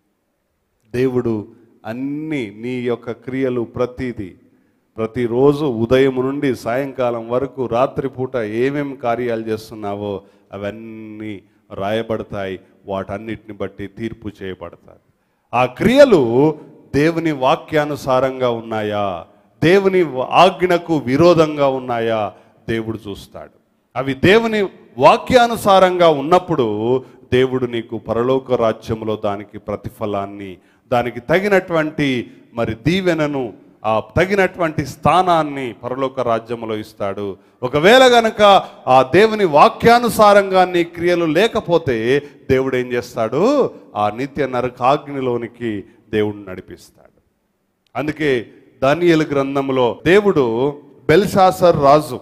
దేవుడు అన్ని నీ యొక్క క్రియలు ప్రతిదీ ప్రతిరోజు ఉదయం నుండి సాయంకాలం వరకు రాత్రిపూట ఏమేం కార్యాలు చేస్తున్నావో అవన్నీ రాయబడతాయి వాటన్నిటిని బట్టి తీర్పు చేయబడతాయి ఆ క్రియలు దేవుని వాక్యానుసారంగా ఉన్నాయా దేవుని ఆజ్ఞకు విరోధంగా ఉన్నాయా దేవుడు చూస్తాడు అవి దేవుని వాక్యానుసారంగా ఉన్నప్పుడు దేవుడు నీకు పరలోక రాజ్యంలో దానికి ప్రతిఫలాన్ని దానికి తగినటువంటి మరి దీవెనను ఆ తగినటువంటి స్థానాన్ని పరలోక రాజ్యంలో ఇస్తాడు ఒకవేళ గనక ఆ దేవుని వాక్యానుసారంగా నీ క్రియలు లేకపోతే దేవుడు ఏం చేస్తాడు ఆ నిత్య నరకాగ్నిలోనికి దేవుడు నడిపిస్తాడు అందుకే దానియేలు గ్రంథంలో దేవుడు బెల్షాసర్ రాజు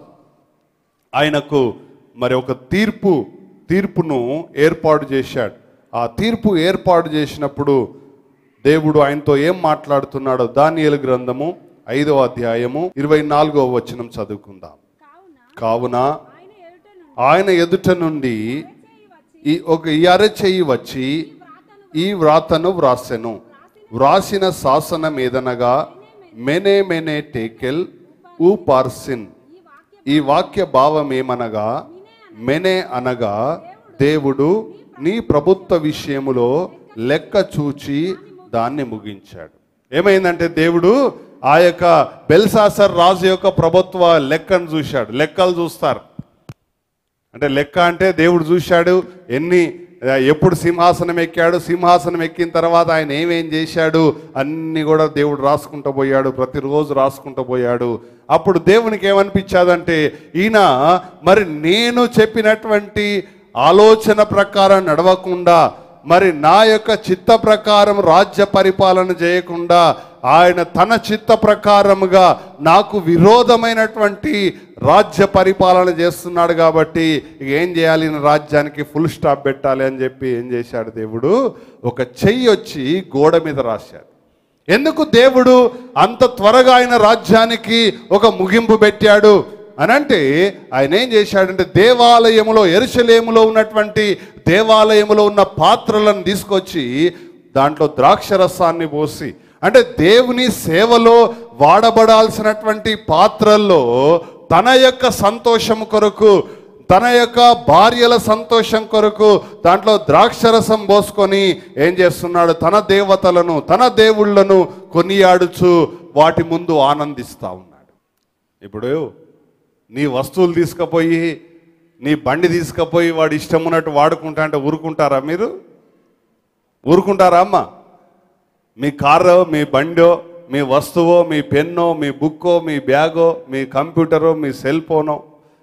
ఆయనకు మరి ఒక తీర్పు తీర్పును ఏర్పాటు చేశాడు ఆ తీర్పు ఏర్పాటు చేసినప్పుడు దేవుడు ఆయనతో ఏం మాట్లాడుతున్నాడో దానియేలు గ్రంథము ఐదవ అధ్యాయము ఇరవై నాలుగవ వచనం చదువుకుందాం కావున ఆయన ఎదుట నుండి ఈ ఒక ఈ అరచెయ్యి వచ్చి ఈ వ్రాతను వ్రాసెను వ్రాసిన శాసనం ఏదనగా మెనే మెనే టేకెల్ ఊ పార్సిన్ ఈ వాక్య భావం ఏమనగా మెనే అనగా దేవుడు నీ ప్రభుత్వ విషయములో లెక్క చూచి దాన్ని ముగించాడు ఏమైందంటే దేవుడు ఆ యొక్క బెల్సాసర్ రాజు యొక్క ప్రభుత్వ లెక్కను చూశాడు లెక్కలు చూస్తారు అంటే లెక్క అంటే దేవుడు చూశాడు ఎన్ని ఆ, ఎప్పుడు సింహాసనం ఎక్కాడు సింహాసనం ఎక్కిన తర్వాత ఆయన ఏమేం చేశాడు అన్ని కూడా దేవుడు రాసుకుంటూ పోయాడు ప్రతిరోజు రాసుకుంటూ పోయాడు అప్పుడు దేవునికి ఏమనిపించాదంటే ఈయన మరి నేను చెప్పినటువంటి ఆలోచన ప్రకారం నడవకుండా మరి నా యొక్క చిత్త ప్రకారం రాజ్య పరిపాలన చేయకుండా ఆయన తన చిత్త ప్రకారముగా నాకు విరోధమైనటువంటి రాజ్య పరిపాలన చేస్తున్నాడు కాబట్టి ఇక ఏం చేయాలి ఈయన రాజ్యానికి ఫుల్ స్టాప్ పెట్టాలి అని చెప్పి ఏం చేశాడు దేవుడు ఒక చెయ్యి వచ్చి గోడ మీద రాశాడు ఎందుకు దేవుడు అంత త్వరగా ఆయన రాజ్యానికి ఒక ముగింపు పెట్టాడు అనంటే ఆయన ఏం చేశాడంటే దేవాలయములో ఎరుసలేములో ఉన్నటువంటి దేవాలయములో ఉన్న పాత్రలను తీసుకొచ్చి దాంట్లో ద్రాక్షరసాన్ని పోసి అంటే దేవుని సేవలో వాడబడాల్సినటువంటి పాత్రల్లో తన యొక్క సంతోషం కొరకు తన యొక్క భార్యల సంతోషం కొరకు దాంట్లో ద్రాక్షరసం పోసుకొని ఏం చేస్తున్నాడు తన దేవతలను తన దేవుళ్ళను కొనియాడుచు వాటి ముందు ఆనందిస్తా ఉన్నాడు ఇప్పుడు నీ వస్తువులు తీసుకుపోయి నీ బండి తీసుకుపోయి వాడు ఇష్టం ఉన్నట్టు వాడుకుంటా అంటే ఊరుకుంటారా మీరు ఊరుకుంటారా అమ్మ మీ కారో మీ బండో మీ వస్తువో మీ పెన్నో మీ బుక్కో మీ బ్యాగో మీ కంప్యూటరో మీ సెల్ ఫోనో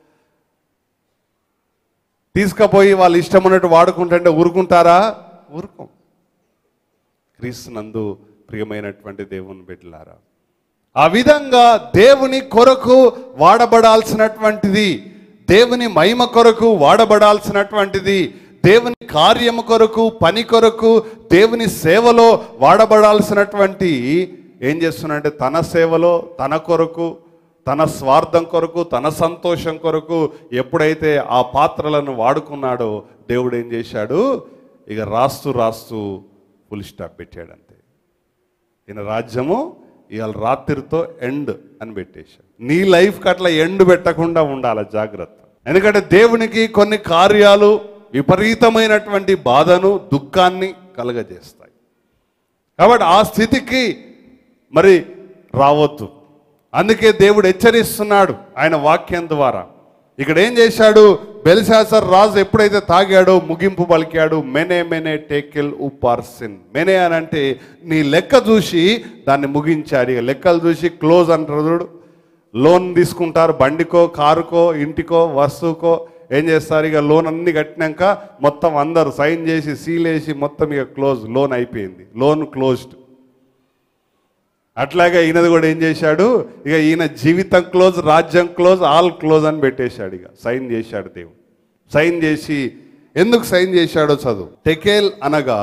తీసుకుపోయి వాళ్ళు ఇష్టం ఉన్నట్టు వాడుకుంటుంటే ఊరుకుంటారా ఊరుకోం క్రీస్తునందు ప్రియమైనటువంటి దేవుని బిడ్డలారా ఆ విధంగా దేవుని కొరకు వాడబడాల్సినటువంటిది దేవుని మహిమ కొరకు వాడబడాల్సినటువంటిది దేవుని కార్యము కొరకు పని కొరకు దేవుని సేవలో వాడబడాల్సినటువంటి ఏం చేస్తున్నాడంటే తన సేవలో తన కొరకు తన స్వార్థం కొరకు తన సంతోషం కొరకు ఎప్పుడైతే ఆ పాత్రలను వాడుకున్నాడో దేవుడు ఏం చేశాడు ఇక రాస్తూ రాస్తూ ఫుల్ స్టాప్ పెట్టాడు అంతే ఈయన రాజ్యము ఇవాళ రాత్రితో ఎండ్ అని పెట్టేశాడు నీ లైఫ్కి అట్లా ఎండ్ పెట్టకుండా ఉండాలి జాగ్రత్త ఎందుకంటే దేవునికి కొన్ని కార్యాలు విపరీతమైనటువంటి బాధను దుఃఖాన్ని కలగజేస్తాయి కాబట్టి ఆ స్థితికి మరి రావద్దు అందుకే దేవుడు హెచ్చరిస్తున్నాడు ఆయన వాక్యం ద్వారా ఇక్కడ ఏం చేశాడు బెల్శాసర్ రాజు ఎప్పుడైతే తాగాడో ముగింపు పలికాడు మెనే మెనే టేకెల్ ఉపార్సిన్ మెనే అని అంటే నీ లెక్క చూసి దాన్ని ముగించాడు ఇక లెక్కలు చూసి క్లోజ్ అంటారు చూడు లోన్ తీసుకుంటారు బండికో కారుకో ఇంటికో వస్తువుకో ఏం చేస్తారు ఇక లోన్ అన్ని కట్టినాక మొత్తం అందరు సైన్ చేసి సీల్ వేసి మొత్తం ఇక క్లోజ్ లోన్ అయిపోయింది లోన్ క్లోజ్డ్ అట్లాగే ఈయనది కూడా ఏం చేశాడు ఇక ఈయన జీవితం క్లోజ్ రాజ్యం క్లోజ్ ఆల్ క్లోజ్ అని పెట్టేశాడు ఇక సైన్ చేశాడు దేవుడు సైన్ చేసి ఎందుకు సైన్ చేశాడో చదువు టెకేల్ అనగా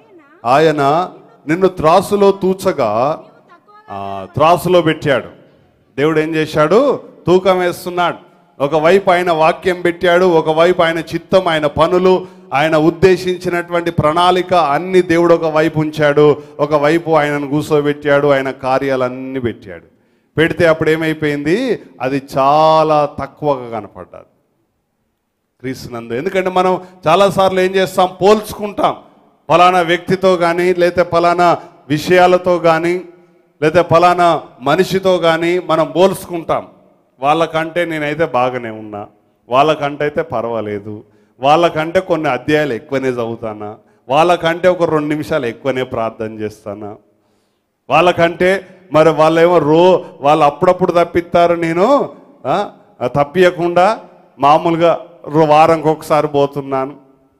ఆయన నిన్ను త్రాసులో తూచగా ఆ, త్రాసులో పెట్టాడు దేవుడు ఏం చేశాడు తూకం వేస్తున్నాడు ఒకవైపు ఆయన వాక్యం పెట్టాడు ఒకవైపు ఆయన చిత్తం ఆయన పనులు ఆయన ఉద్దేశించినటువంటి ప్రణాళిక అన్ని దేవుడు ఒక వైపు ఉంచాడు ఒకవైపు ఆయనను కూర్చోబెట్టాడు ఆయన కార్యాలన్నీ పెట్టాడు పెడితే అప్పుడు ఏమైపోయింది అది చాలా తక్కువగా కనపడ్డది క్రీస్తునందు ఎందుకంటే మనం చాలాసార్లు ఏం చేస్తాం పోల్చుకుంటాం ఫలానా వ్యక్తితో కానీ లేకపోతే ఫలానా విషయాలతో కానీ లేకపోతే ఫలానా మనిషితో కానీ మనం పోల్చుకుంటాం వాళ్ళకంటే నేనైతే బాగానే ఉన్నా వాళ్ళకంటే అయితే పర్వాలేదు వాళ్ళకంటే కొన్ని అధ్యాయాలు ఎక్కువనే చదువుతానా వాళ్ళకంటే ఒక రెండు నిమిషాలు ఎక్కువనే ప్రార్థన చేస్తానా వాళ్ళకంటే మరి వాళ్ళేమో రో వాళ్ళు అప్పుడప్పుడు తప్పిస్తారు నేను ఆ, తప్పియకుండా మామూలుగా రో- వారంకి ఒకసారి పోతున్నాను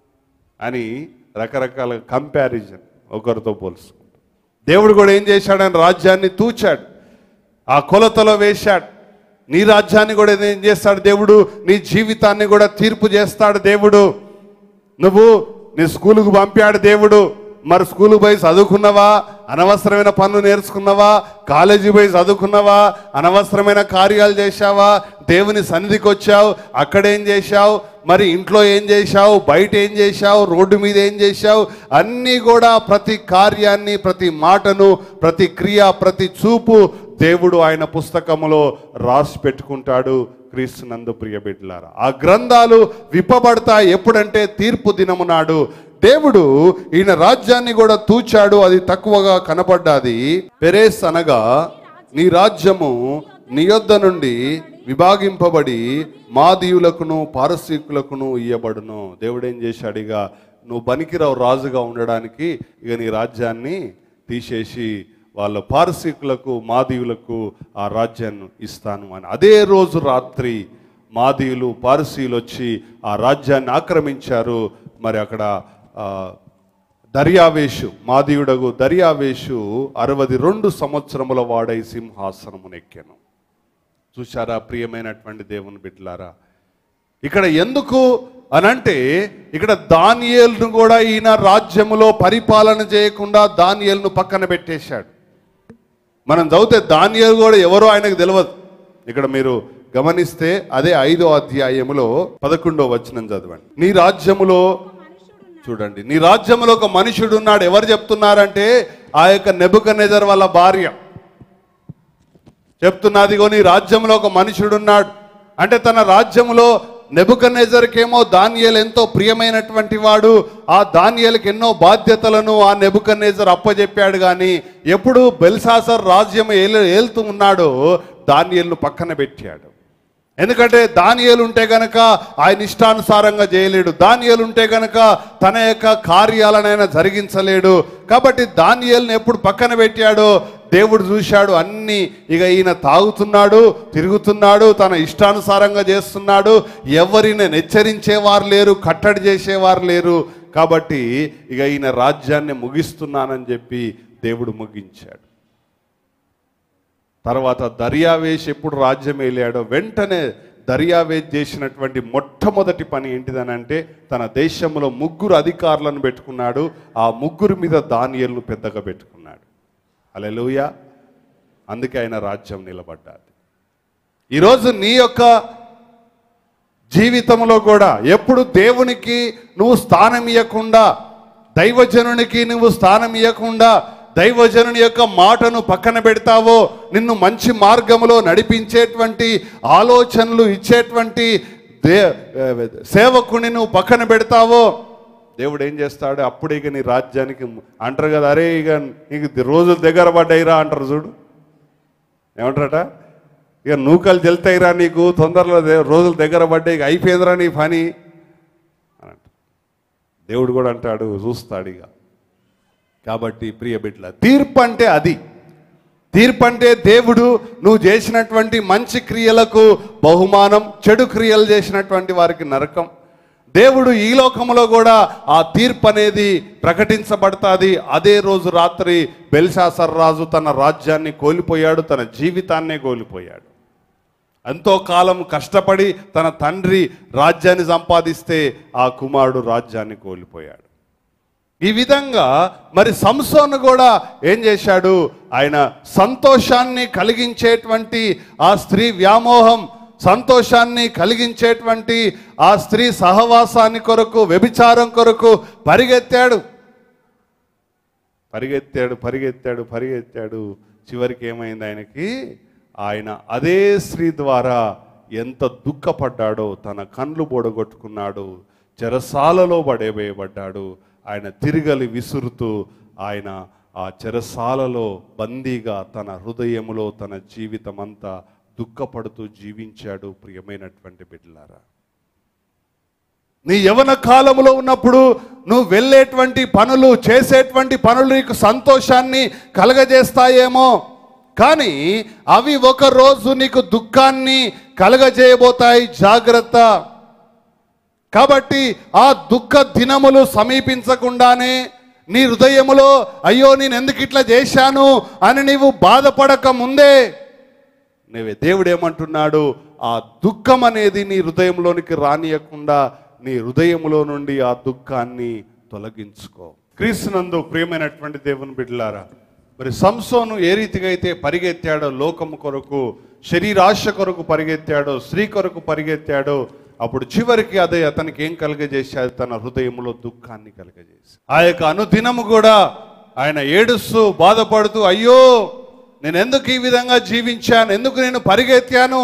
అని రకరకాల కంపారిజన్ ఒకరితో పోల్చుకుంటాం దేవుడు కూడా ఏం చేశాడు ఆయన రాజ్యాన్ని తూచాడు ఆ కొలతలో వేశాడు నీ రాజ్యాన్ని కూడా ఏం చేస్తాడు దేవుడు నీ జీవితాన్ని కూడా తీర్పు చేస్తాడు దేవుడు నువ్వు నీ స్కూలుకు పంపాడు దేవుడు మరి స్కూలుకు పోయి చదువుకున్నావా అనవసరమైన పనులు నేర్చుకున్నావా కాలేజీ పోయి చదువుకున్నావా అనవసరమైన కార్యాలు చేశావా దేవుని సన్నిధికి వచ్చావు అక్కడేం చేశావు మరి ఇంట్లో ఏం చేశావు బయట ఏం చేశావు రోడ్డు మీద ఏం చేశావు అన్నీ కూడా ప్రతి కార్యాన్ని ప్రతి మాటను ప్రతి క్రియ ప్రతి చూపు దేవుడు ఆయన పుస్తకములో రాసి పెట్టుకుంటాడు క్రీస్తునందు ప్రియ బిడ్డలారా ఆ గ్రంథాలు విప్పబడతాయి ఎప్పుడంటే తీర్పు దినము నాడు దేవుడు ఈయన రాజ్యాన్ని కూడా తూచాడు అది తక్కువగా కనపడ్డాది పెరేస్ అనగా నీ రాజ్యము నీ యొద్ద నుండి విభాగింపబడి మాదీయులకును పారసీకులకును ఇయ్యబడును దేవుడు ఏం చేశాడు ఇక నువ్వు పనికిరావు రాజుగా ఉండడానికి ఇక నీ రాజ్యాన్ని తీసేసి వాళ్ళ పారసీకులకు మాదీయులకు ఆ రాజ్యాన్ని ఇస్తాను అని అదే రోజు రాత్రి మాదీయులు పారసీలు వచ్చి ఆ రాజ్యాన్ని ఆక్రమించారు మరి అక్కడ ఆ, దర్యావేషు మాదీయుడగు దర్యావేషు అరవది రెండు సంవత్సరముల వాడై సింహాసనమునెక్కెను చూశారా ప్రియమైనటువంటి దేవుని బిడ్డలారా ఇక్కడ ఎందుకు అనంటే ఇక్కడ దానియేలును కూడా ఈయన రాజ్యములో పరిపాలన చేయకుండా దానియేలును పక్కన పెట్టేశాడు మనం చదివితే దానియేలు కూడా ఎవరో ఆయనకు తెలియదు ఇక్కడ మీరు గమనిస్తే అదే ఐదో అధ్యాయములో పదకొండో వచనం చదవండి నీ రాజ్యములో చూడండి నీ రాజ్యంలో ఒక మనుషుడు ఉన్నాడు ఎవరు చెప్తున్నారంటే ఆ యొక్క నెబుకనెజర్ వాళ్ళ భార్య చెప్తున్నది నీ రాజ్యంలో ఒక మనుషుడు ఉన్నాడు అంటే తన రాజ్యంలో నెబుకన్నెజర్కేమో దానియేలు ఎంతో ప్రియమైనటువంటి వాడు ఆ దానియేలుకి ఎన్నో బాధ్యతలను ఆ నెబుకన్నెజర్ అప్పజెప్పాడు కానీ ఎప్పుడు బెల్సాసర్ రాజ్యం ఏలు ఏలుతూ ఉన్నాడో దానియేలును పక్కన పెట్టాడు ఎందుకంటే దానియేలు ఉంటే గనక ఆయన ఇష్టానుసారంగా చేయలేడు దానియేలు ఉంటే గనక తన యొక్క కార్యాలనైనా జరిగించలేడు కాబట్టి దానియేలుని ఎప్పుడు పక్కన పెట్టాడో దేవుడు చూశాడు అన్ని ఇక ఈయన తాగుతున్నాడు తిరుగుతున్నాడు తన ఇష్టానుసారంగా చేస్తున్నాడు ఎవరిని హెచ్చరించేవారు లేరు కట్టడి చేసేవారు లేరు కాబట్టి ఇక ఈయన రాజ్యాన్ని ముగిస్తున్నానని చెప్పి దేవుడు ముగించాడు తర్వాత దర్యావేష్ ఎప్పుడు రాజ్యం వెళ్ళాడో వెంటనే దర్యావేష్ చేసినటువంటి మొట్టమొదటి పని ఏంటిదనంటే తన దేశంలో ముగ్గురు అధికారులను పెట్టుకున్నాడు ఆ ముగ్గురు మీద దానియలను పెద్దగా పెట్టుకున్నాడు అలెలుయ అందుకే ఆయన రాజ్యం నిలబడ్డాది ఈరోజు నీ యొక్క జీవితంలో కూడా ఎప్పుడు దేవునికి నువ్వు స్థానం ఇవ్వకుండా దైవజనునికి నువ్వు స్థానం ఇవ్వకుండా దైవజనుని యొక్క మాటను పక్కన పెడతావో నిన్ను మంచి మార్గంలో నడిపించేటువంటి ఆలోచనలు ఇచ్చేటువంటి దే సేవకుని నువ్వు పక్కన పెడతావో దేవుడు ఏం చేస్తాడు అప్పుడు ఇక నీ రాజ్యానికి అంటారు కదా అరే ఇక నీకు రోజులు దగ్గర పడ్డాయిరా అంటారు చూడు ఏమంటారట ఇక నూకలు జల్తాయిరా నీకు తొందరలో దే- రోజులు దగ్గర పడ్డాయి ఇక అయిపోయిందిరా నీ పని అని అంటాడు. దేవుడు కూడా అంటాడు చూస్తాడు ఇక కాబట్టి ప్రియ బిడ్డల తీర్పు అంటే అది తీర్పు అంటే దేవుడు నువ్వు చేసినటువంటి మంచి క్రియలకు బహుమానం చెడు క్రియలు చేసినటువంటి వారికి నరకం దేవుడు ఈ లోకంలో కూడా ఆ తీర్పు అనేది ప్రకటించబడుతుంది అదే రోజు రాత్రి బెల్షాసర్ రాజు తన రాజ్యాన్ని కోల్పోయాడు తన జీవితాన్నే కోల్పోయాడు ఎంతో కాలం కష్టపడి తన తండ్రి రాజ్యాన్ని సంపాదిస్తే ఆ కుమారుడు రాజ్యాన్ని కోల్పోయాడు ఈ విధంగా మరి సంసోను కూడా ఏం చేశాడు ఆయన సంతోషాన్ని కలిగించేటువంటి ఆ స్త్రీ వ్యామోహం సంతోషాన్ని కలిగించేటువంటి ఆ స్త్రీ సహవాసాన్ని కొరకు వ్యభిచారం కొరకు పరిగెత్తాడు పరిగెత్తాడు పరిగెత్తాడు పరిగెత్తాడు చివరికి ఏమైంది ఆయనకి ఆయన అదే స్త్రీ ద్వారా ఎంత దుఃఖపడ్డాడో తన కండ్లు బొడగొట్టుకున్నాడు చెరసాలలో పడేవేయబడ్డాడు ఆయన తిరగలి విసురుతూ ఆయన ఆ చెరసాలలో బందీగా తన హృదయములో తన జీవితమంతా దుఃఖపడుతూ జీవించాడు ప్రియమైనటువంటి బిడ్డలారా నీ యవన కాలములో ఉన్నప్పుడు నువ్వు వెళ్ళేటువంటి పనులు చేసేటువంటి పనులు నీకు సంతోషాన్ని కలగజేస్తాయేమో కానీ అవి ఒక రోజు నీకు దుఃఖాన్ని కలగజేయబోతాయి జాగ్రత్త కాబట్టి ఆ దుఃఖ దినములు సమీపించకుండానే నీ హృదయములో అయ్యో నేను ఎందుకు ఇట్లా చేశాను అని నీవు బాధపడక ముందే నీవే దేవుడు ఏమంటున్నాడు ఆ దుఃఖం అనేది నీ హృదయంలోనికి రానియకుండా నీ హృదయములో నుండి ఆ దుఃఖాన్ని తొలగించుకో క్రీస్తునందు ప్రియమైనటువంటి దేవుని బిడ్డలారా మరి సంసోను ఏ రీతిగా అయితే పరిగెత్తాడో లోకము కొరకు శరీరాశ కొరకు పరిగెత్తాడో స్త్రీ కొరకు పరిగెత్తాడో అప్పుడు చివరికి అదే అతనికి ఏం కలగజేశాడు తన హృదయంలో దుఃఖాన్ని కలగజేసి ఆ యొక్క అనుదినము కూడా ఆయన ఏడుస్తూ బాధపడుతూ అయ్యో నేను ఎందుకు ఈ విధంగా జీవించాను ఎందుకు నేను పరిగెత్తాను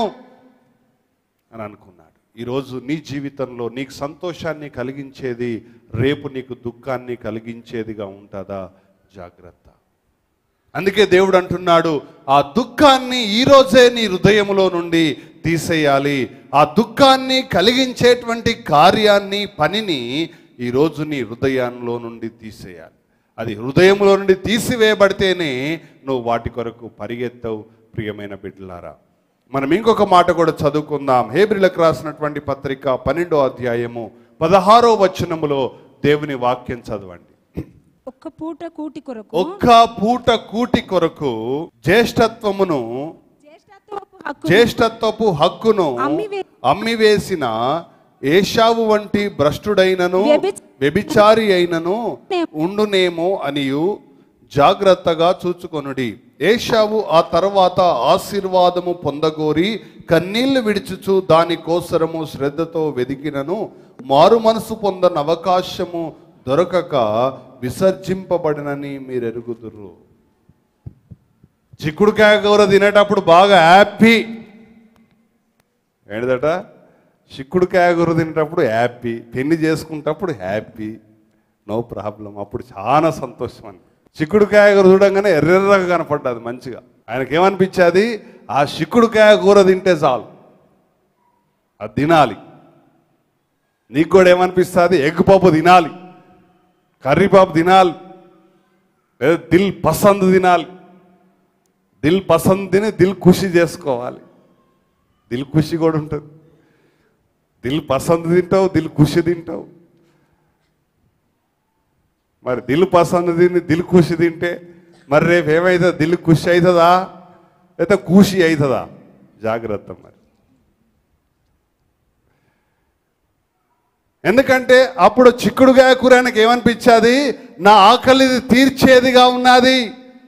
అని అనుకున్నాడు ఈరోజు నీ జీవితంలో నీకు సంతోషాన్ని కలిగించేది రేపు నీకు దుఃఖాన్ని కలిగించేదిగా ఉంటుందా జాగ్రత్త అందుకే దేవుడు అంటున్నాడు ఆ దుఃఖాన్ని ఈరోజే నీ హృదయములో నుండి తీసేయాలి ఆ దుఃఖాన్ని కలిగించేటువంటి కార్యాన్ని పనిని ఈరోజు నీ హృదయంలో నుండి తీసేయాలి అది హృదయంలో నుండి తీసివేయబడితేనే నువ్వు వాటి కొరకు పరిగెత్తవు ప్రియమైన బిడ్డలారా మనం ఇంకొక మాట కూడా చదువుకుందాం హేబ్రిలకు రాసినటువంటి పత్రిక పన్నెండో అధ్యాయము పదహారో వచనములో దేవుని వాక్యం చదవండి ఒక్క పూట కూటి కొరకు ఒక్క పూట కూటి కొరకు జ్యేష్ఠత్వమును జ్యేష్ఠత్వపు హక్కు జ్యేష్ఠత్వపు హక్కును అమ్మివే- అమ్మివేసిన ఏషావు వంటి భ్రష్టుడైనను వ్యభిచ- వ్యభిచారి అయినను ఉండునేమో అనియు జాగ్రత్తగా చూచుకొనుడి ఏషావు ఆ తర్వాత ఆశీర్వాదము పొందగోరి కన్నీళ్లు విడిచుచు దాని కోసరము శ్రద్ధతో వెదికినను మారు మనసు పొందని అవకాశము దొరకక విసర్జింపబడినని మీరు ఎరుగుదురు చిక్కుడుకాయ కూర తినేటప్పుడు బాగా హ్యాపీ ఏంటిదట చిక్కుడుకాయ కూర తినేటప్పుడు హ్యాపీ పెళ్లి చేసుకునేటప్పుడు హ్యాపీ నో ప్రాబ్లం అప్పుడు చాలా సంతోషం అని చిక్కుడుకాయ కూర చూడంగానే ఎర్రెర్రగా కనపడ్డది మంచిగా ఆయనకి ఏమనిపించేది ఆ చిక్కుడుకాయ కూర తింటే చాలు అది తినాలి నీకు కూడా ఏమనిపిస్తుంది ఎగ్ పప్పు తినాలి కర్రీ పప్పు తినాలి లేదా దిల్ పసంద్ తినాలి దిల్ పసంద్ తిని దిల్ ఖుషి చేసుకోవాలి దిల్ ఖుషి కూడా ఉంటుంది దిల్ పసంద్ తింటావు దిల్ ఖుషి తింటావు మరి దిల్ పసంద్ తిని దిల్ ఖుషి తింటే మరి రేపు ఏమవుతుంది దిల్ ఖుషి అవుతుందా లేదా ఖుషి అవుతుందా జాగ్రత్త మరి ఎందుకంటే అప్పుడు చిక్కుడుగాయ కూర ఆయనకి ఏమనిపించేది నా ఆకలి తీర్చేదిగా ఉన్నది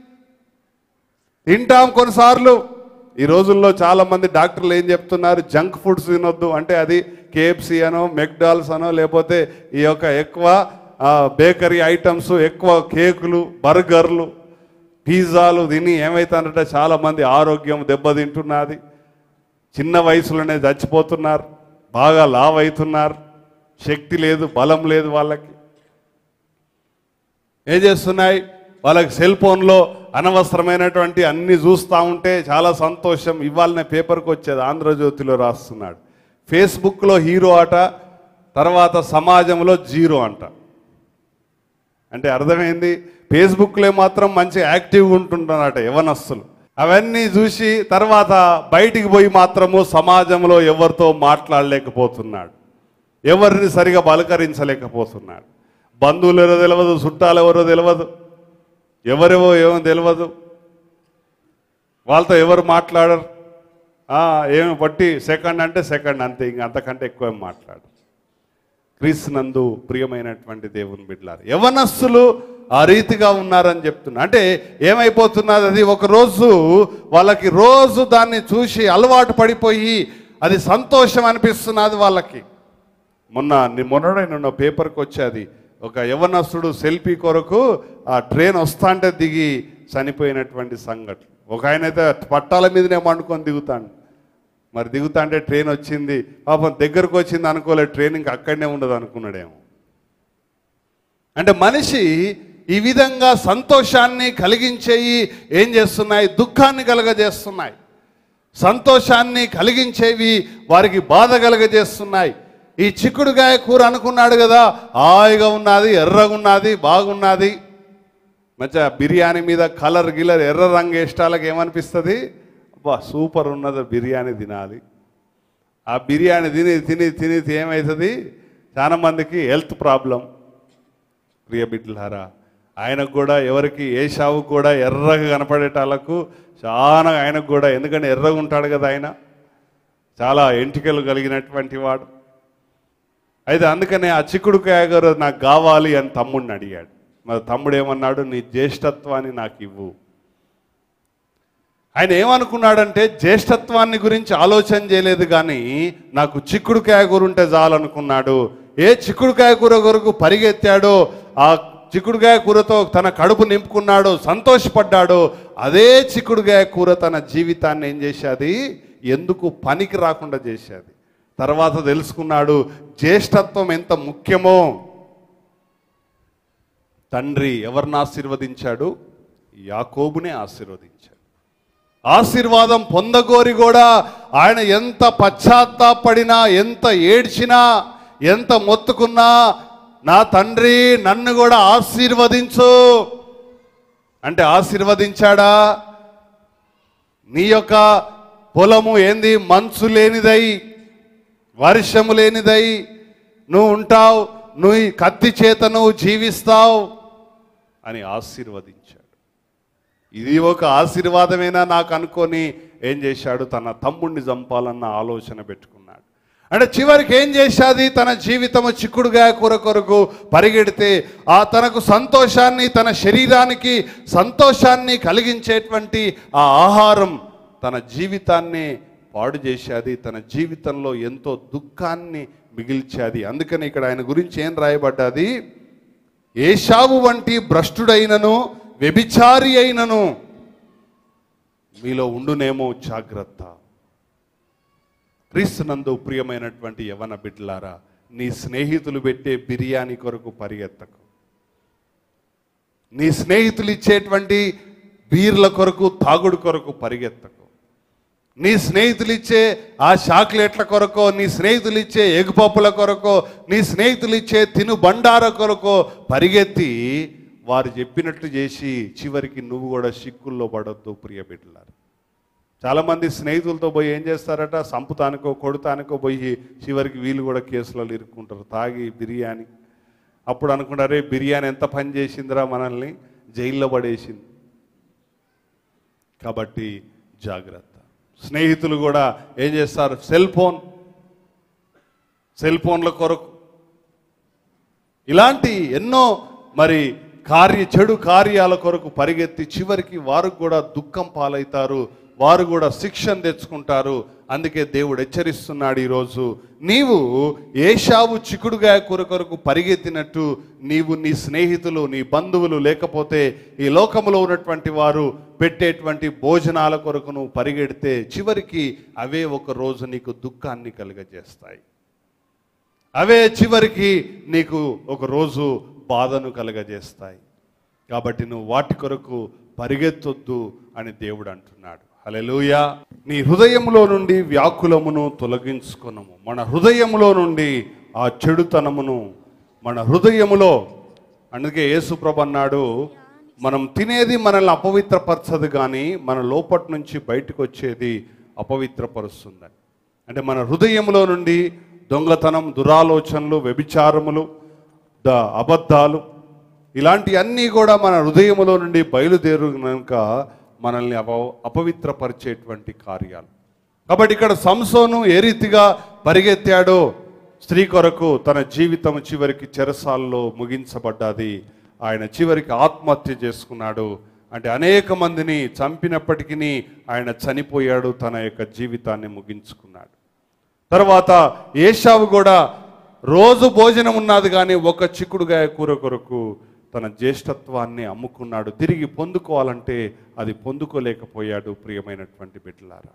తింటాం కొన్నిసార్లు ఈ రోజుల్లో చాలా మంది డాక్టర్లు ఏం చెప్తున్నారు జంక్ ఫుడ్స్ తినొద్దు అంటే అది కేఎఫ్సి అనో మెక్డాల్స్ అనో లేకపోతే ఈ యొక్క ఎక్కువ ఆ, బేకరీ ఐటమ్స్ ఎక్కువ కేకులు బర్గర్లు పిజ్జాలు తిని ఏమవుతానంటే చాలామంది ఆరోగ్యం దెబ్బతింటున్నది చిన్న వయసులోనే చచ్చిపోతున్నారు బాగా లావ్ అవుతున్నారు శక్తి లేదు బలం లేదు వాళ్ళకి ఏం చేస్తున్నాయి వాళ్ళకి సెల్ ఫోన్లో అనవసరమైనటువంటి అన్ని చూస్తూ ఉంటే చాలా సంతోషం ఇవాళనే పేపర్కి వచ్చేది ఆంధ్రజ్యోతిలో రాస్తున్నాడు ఫేస్బుక్లో హీరో అట తర్వాత సమాజంలో జీరో అంట అంటే అర్థమైంది ఫేస్బుక్లో మాత్రం మంచి యాక్టివ్గా ఉంటుంటారట యవనస్తులు అవన్నీ చూసి తర్వాత బయటికి పోయి మాత్రము సమాజంలో ఎవరితో మాట్లాడలేకపోతున్నాడు ఎవరిని సరిగా పలకరించలేకపోతున్నాడు బంధువులు ఎవరో తెలియదు చుట్టాలు ఎవరో తెలియదు ఎవరెవో ఏమో తెలియదు వాళ్ళతో ఎవరు మాట్లాడరు ఆ, ఏమి బట్టి సెకండ్ అంటే సెకండ్ అంతే ఇంక అంతకంటే ఎక్కువ ఏం మాట్లాడరు క్రీస్తునందు ప్రియమైనటువంటి దేవుని బిడ్డలారు యవనస్సులు ఆ రీతిగా ఉన్నారని చెప్తున్నా అంటే ఏమైపోతున్నది అది ఒక రోజు వాళ్ళకి రోజు దాన్ని చూసి అలవాటు పడిపోయి అది సంతోషం అనిపిస్తున్నది వాళ్ళకి మొన్న ని- మొన్నడే నిన్న పేపర్కి వచ్చేది ఒక యవనస్తుడు సెల్ఫీ కొరకు ఆ ట్రైన్ వస్తాంటే దిగి చనిపోయినటువంటి సంఘటన ఒక ఆయన అయితే పట్టాల మీదనే మండుకొని దిగుతాడు మరి దిగుతా అంటే ట్రైన్ వచ్చింది పాపం దగ్గరకు వచ్చింది అనుకోలేదు ట్రైన్ ఇంకా అక్కడనే ఉండదు అనుకున్నాడేమో అంటే మనిషి ఈ విధంగా సంతోషాన్ని కలిగించేవి ఏం చేస్తున్నాయి దుఃఖాన్ని కలగజేస్తున్నాయి సంతోషాన్ని కలిగించేవి వారికి బాధ కలగజేస్తున్నాయి ఈ చిక్కుడుగాయ కూర అనుకున్నాడు కదా హాయిగా ఉన్నది ఎర్రగా ఉన్నది బాగున్నది మంచిగా బిర్యానీ మీద కలర్ గిలర్ ఎర్ర రంగు వేష్టాలకు ఏమనిపిస్తుంది అబ్బా సూపర్ ఉన్నది బిర్యానీ తినాలి ఆ బిర్యానీ తిని తిని తిని ఏమవుతుంది చాలా మందికి హెల్త్ ప్రాబ్లం ప్రియ బిడ్డలారా ఆయనకు కూడా ఎవరికి ఏ షావు కూడా ఎర్రగా కనపడేటాలకు చాలా ఆయనకు కూడా ఎందుకంటే ఎర్రగా ఉంటాడు కదా ఆయన చాలా ఎంటికలు కలిగినటువంటి వాడు అయితే అందుకనే ఆ చిక్కుడుకాయ గారు నాకు కావాలి అని తమ్ముడిని అడిగాడు మరి తమ్ముడు ఏమన్నాడు నీ జ్యేష్ఠత్వాన్ని నాకు ఇవ్వు ఆయన ఏమనుకున్నాడంటే జ్యేష్ఠత్వాన్ని గురించి ఆలోచన చేయలేదు కానీ నాకు చిక్కుడుకాయ కూర ఉంటే చాలనుకున్నాడు ఏ చిక్కుడుకాయ కూర కొరకు పరిగెత్తాడో ఆ చిక్కుడుకాయ కూరతో తన కడుపు నింపుకున్నాడో సంతోషపడ్డాడో అదే చిక్కుడుకాయ కూర తన జీవితాన్ని ఏం చేసేది ఎందుకు పనికి రాకుండా చేసేది తర్వాత తెలుసుకున్నాడు జ్యేష్ఠత్వం ఎంత ముఖ్యమో తండ్రి ఎవరిని ఆశీర్వదించాడు యాకోబునే ఆశీర్వదించాడు ఆశీర్వాదం పొందగోరి కూడా ఆయన ఎంత పశ్చాత్తాపడినా ఎంత ఏడ్చినా ఎంత మొత్తుకున్నా నా తండ్రి నన్ను కూడా ఆశీర్వదించు అంటే ఆశీర్వదించాడా నీ యొక్క పొలము ఏంది మంచు లేనిదై వర్షము లేనిదై నువ్వు ఉంటావు నువ్వు ఈ కత్తి చేత నువ్వు జీవిస్తావు అని ఆశీర్వదించాడు ఇది ఒక ఆశీర్వాదమేనా నాకు అనుకొని ఏం చేశాడు తన తమ్ముడిని చంపాలన్న ఆలోచన పెట్టుకున్నాడు అంటే చివరికి ఏం చేశాది తన జీవితము చిక్కుడుగా కూర కొరకు పరిగెడితే ఆ తనకు సంతోషాన్ని తన శరీరానికి సంతోషాన్ని కలిగించేటువంటి ఆ ఆహారం తన జీవితాన్ని పాడు చేసేది తన జీవితంలో ఎంతో దుఃఖాన్ని మిగిల్చేది అందుకని ఇక్కడ ఆయన గురించి ఏం రాయబడ్డది ఏషావు వంటి భ్రష్టుడైనను వ్యభిచారి అయినను మీలో ఉండునేమో జాగ్రత్త క్రీస్తునందు ప్రియమైనటువంటి యవన బిడ్డలారా నీ స్నేహితులు పెట్టే బిర్యానీ కొరకు పరిగెత్తకు నీ స్నేహితులు ఇచ్చేటువంటి బీర్ల కొరకు తాగుడు కొరకు పరిగెత్తకు నీ స్నేహితులు ఇచ్చే ఆ చాక్లెట్ల కొరకో నీ స్నేహితులు ఇచ్చే ఎగుపప్పుల కొరకో నీ స్నేహితులు ఇచ్చే తిను బండార కొరకో పరిగెత్తి వారు చెప్పినట్లు చేసి చివరికి నువ్వు కూడా సిక్కుల్లో పడొద్దు ప్రియ బిడ్డలారు చాలామంది స్నేహితులతో పోయి ఏం చేస్తారట సంపుతానికో కొడుతానికో పోయి చివరికి వీళ్ళు కూడా కేసులలో ఇరుక్కుంటారు తాగి బిర్యానీ అప్పుడు అనుకుంటారే బిర్యానీ ఎంత పని చేసిందిరా మనల్ని జైల్లో పడేసింది కాబట్టి జాగ్రత్త స్నేహితులు కూడా ఏం చేస్తారు సెల్ ఫోన్ సెల్ ఫోన్ల కొరకు ఇలాంటి ఎన్నో మరి కార్య చెడు కార్యాల కొరకు పరిగెత్తి చివరికి వారు కూడా దుఃఖం పాలవుతారు వారు కూడా శిక్షణ తెచ్చుకుంటారు అందుకే దేవుడు హెచ్చరిస్తున్నాడు ఈరోజు నీవు ఏషావు చిక్కుడుగా కూర కొరకు పరిగెత్తినట్టు నీవు నీ స్నేహితులు నీ బంధువులు లేకపోతే ఈ లోకములో ఉన్నటువంటి వారు పెట్టేటువంటి భోజనాల కొరకు నువ్వు పరిగెడితే చివరికి అవే ఒక రోజు నీకు దుఃఖాన్ని కలుగజేస్తాయి అవే చివరికి నీకు ఒక రోజు బాధను కలగజేస్తాయి కాబట్టి నువ్వు వాటి కొరకు పరిగెత్తొద్దు అని దేవుడు అంటున్నాడు హల్లెలూయా నీ హృదయములో నుండి వ్యాకులమును తొలగించుకొనము మన హృదయములో నుండి ఆ చెడుతనమును మన హృదయములో అందుకే యేసుప్రభు అన్నాడు మనం తినేది మనల్ని అపవిత్రపరచదు కానీ మన లోపటి నుంచి బయటకు వచ్చేది అపవిత్రపరుస్తుందని అంటే మన హృదయంలో నుండి దొంగతనం దురాలోచనలు వ్యభిచారములు ద అబద్ధాలు ఇలాంటివన్నీ కూడా మన హృదయములో నుండి బయలుదేరు కనుక మనల్ని అప అపవిత్రపరిచేటువంటి కార్యాలు కాబట్టి ఇక్కడ సంసోను ఏ రీతిగా పరిగెత్తాడో స్త్రీ కొరకు తన జీవితం చివరికి చెరసాల్లో ముగించబడ్డది ఆయన చివరికి ఆత్మహత్య చేసుకున్నాడు అంటే అనేక మందిని చంపినప్పటికీ ఆయన చనిపోయాడు తన యొక్క జీవితాన్ని ముగించుకున్నాడు తర్వాత ఏషావు కూడా రోజు భోజనం ఉన్నది కానీ ఒక చిక్కుడుగాయ కూర కొరకు తన జ్యేష్ఠత్వాన్ని అమ్ముకున్నాడు తిరిగి పొందుకోవాలంటే అది పొందుకోలేకపోయాడు ప్రియమైనటువంటి బిడ్డలారా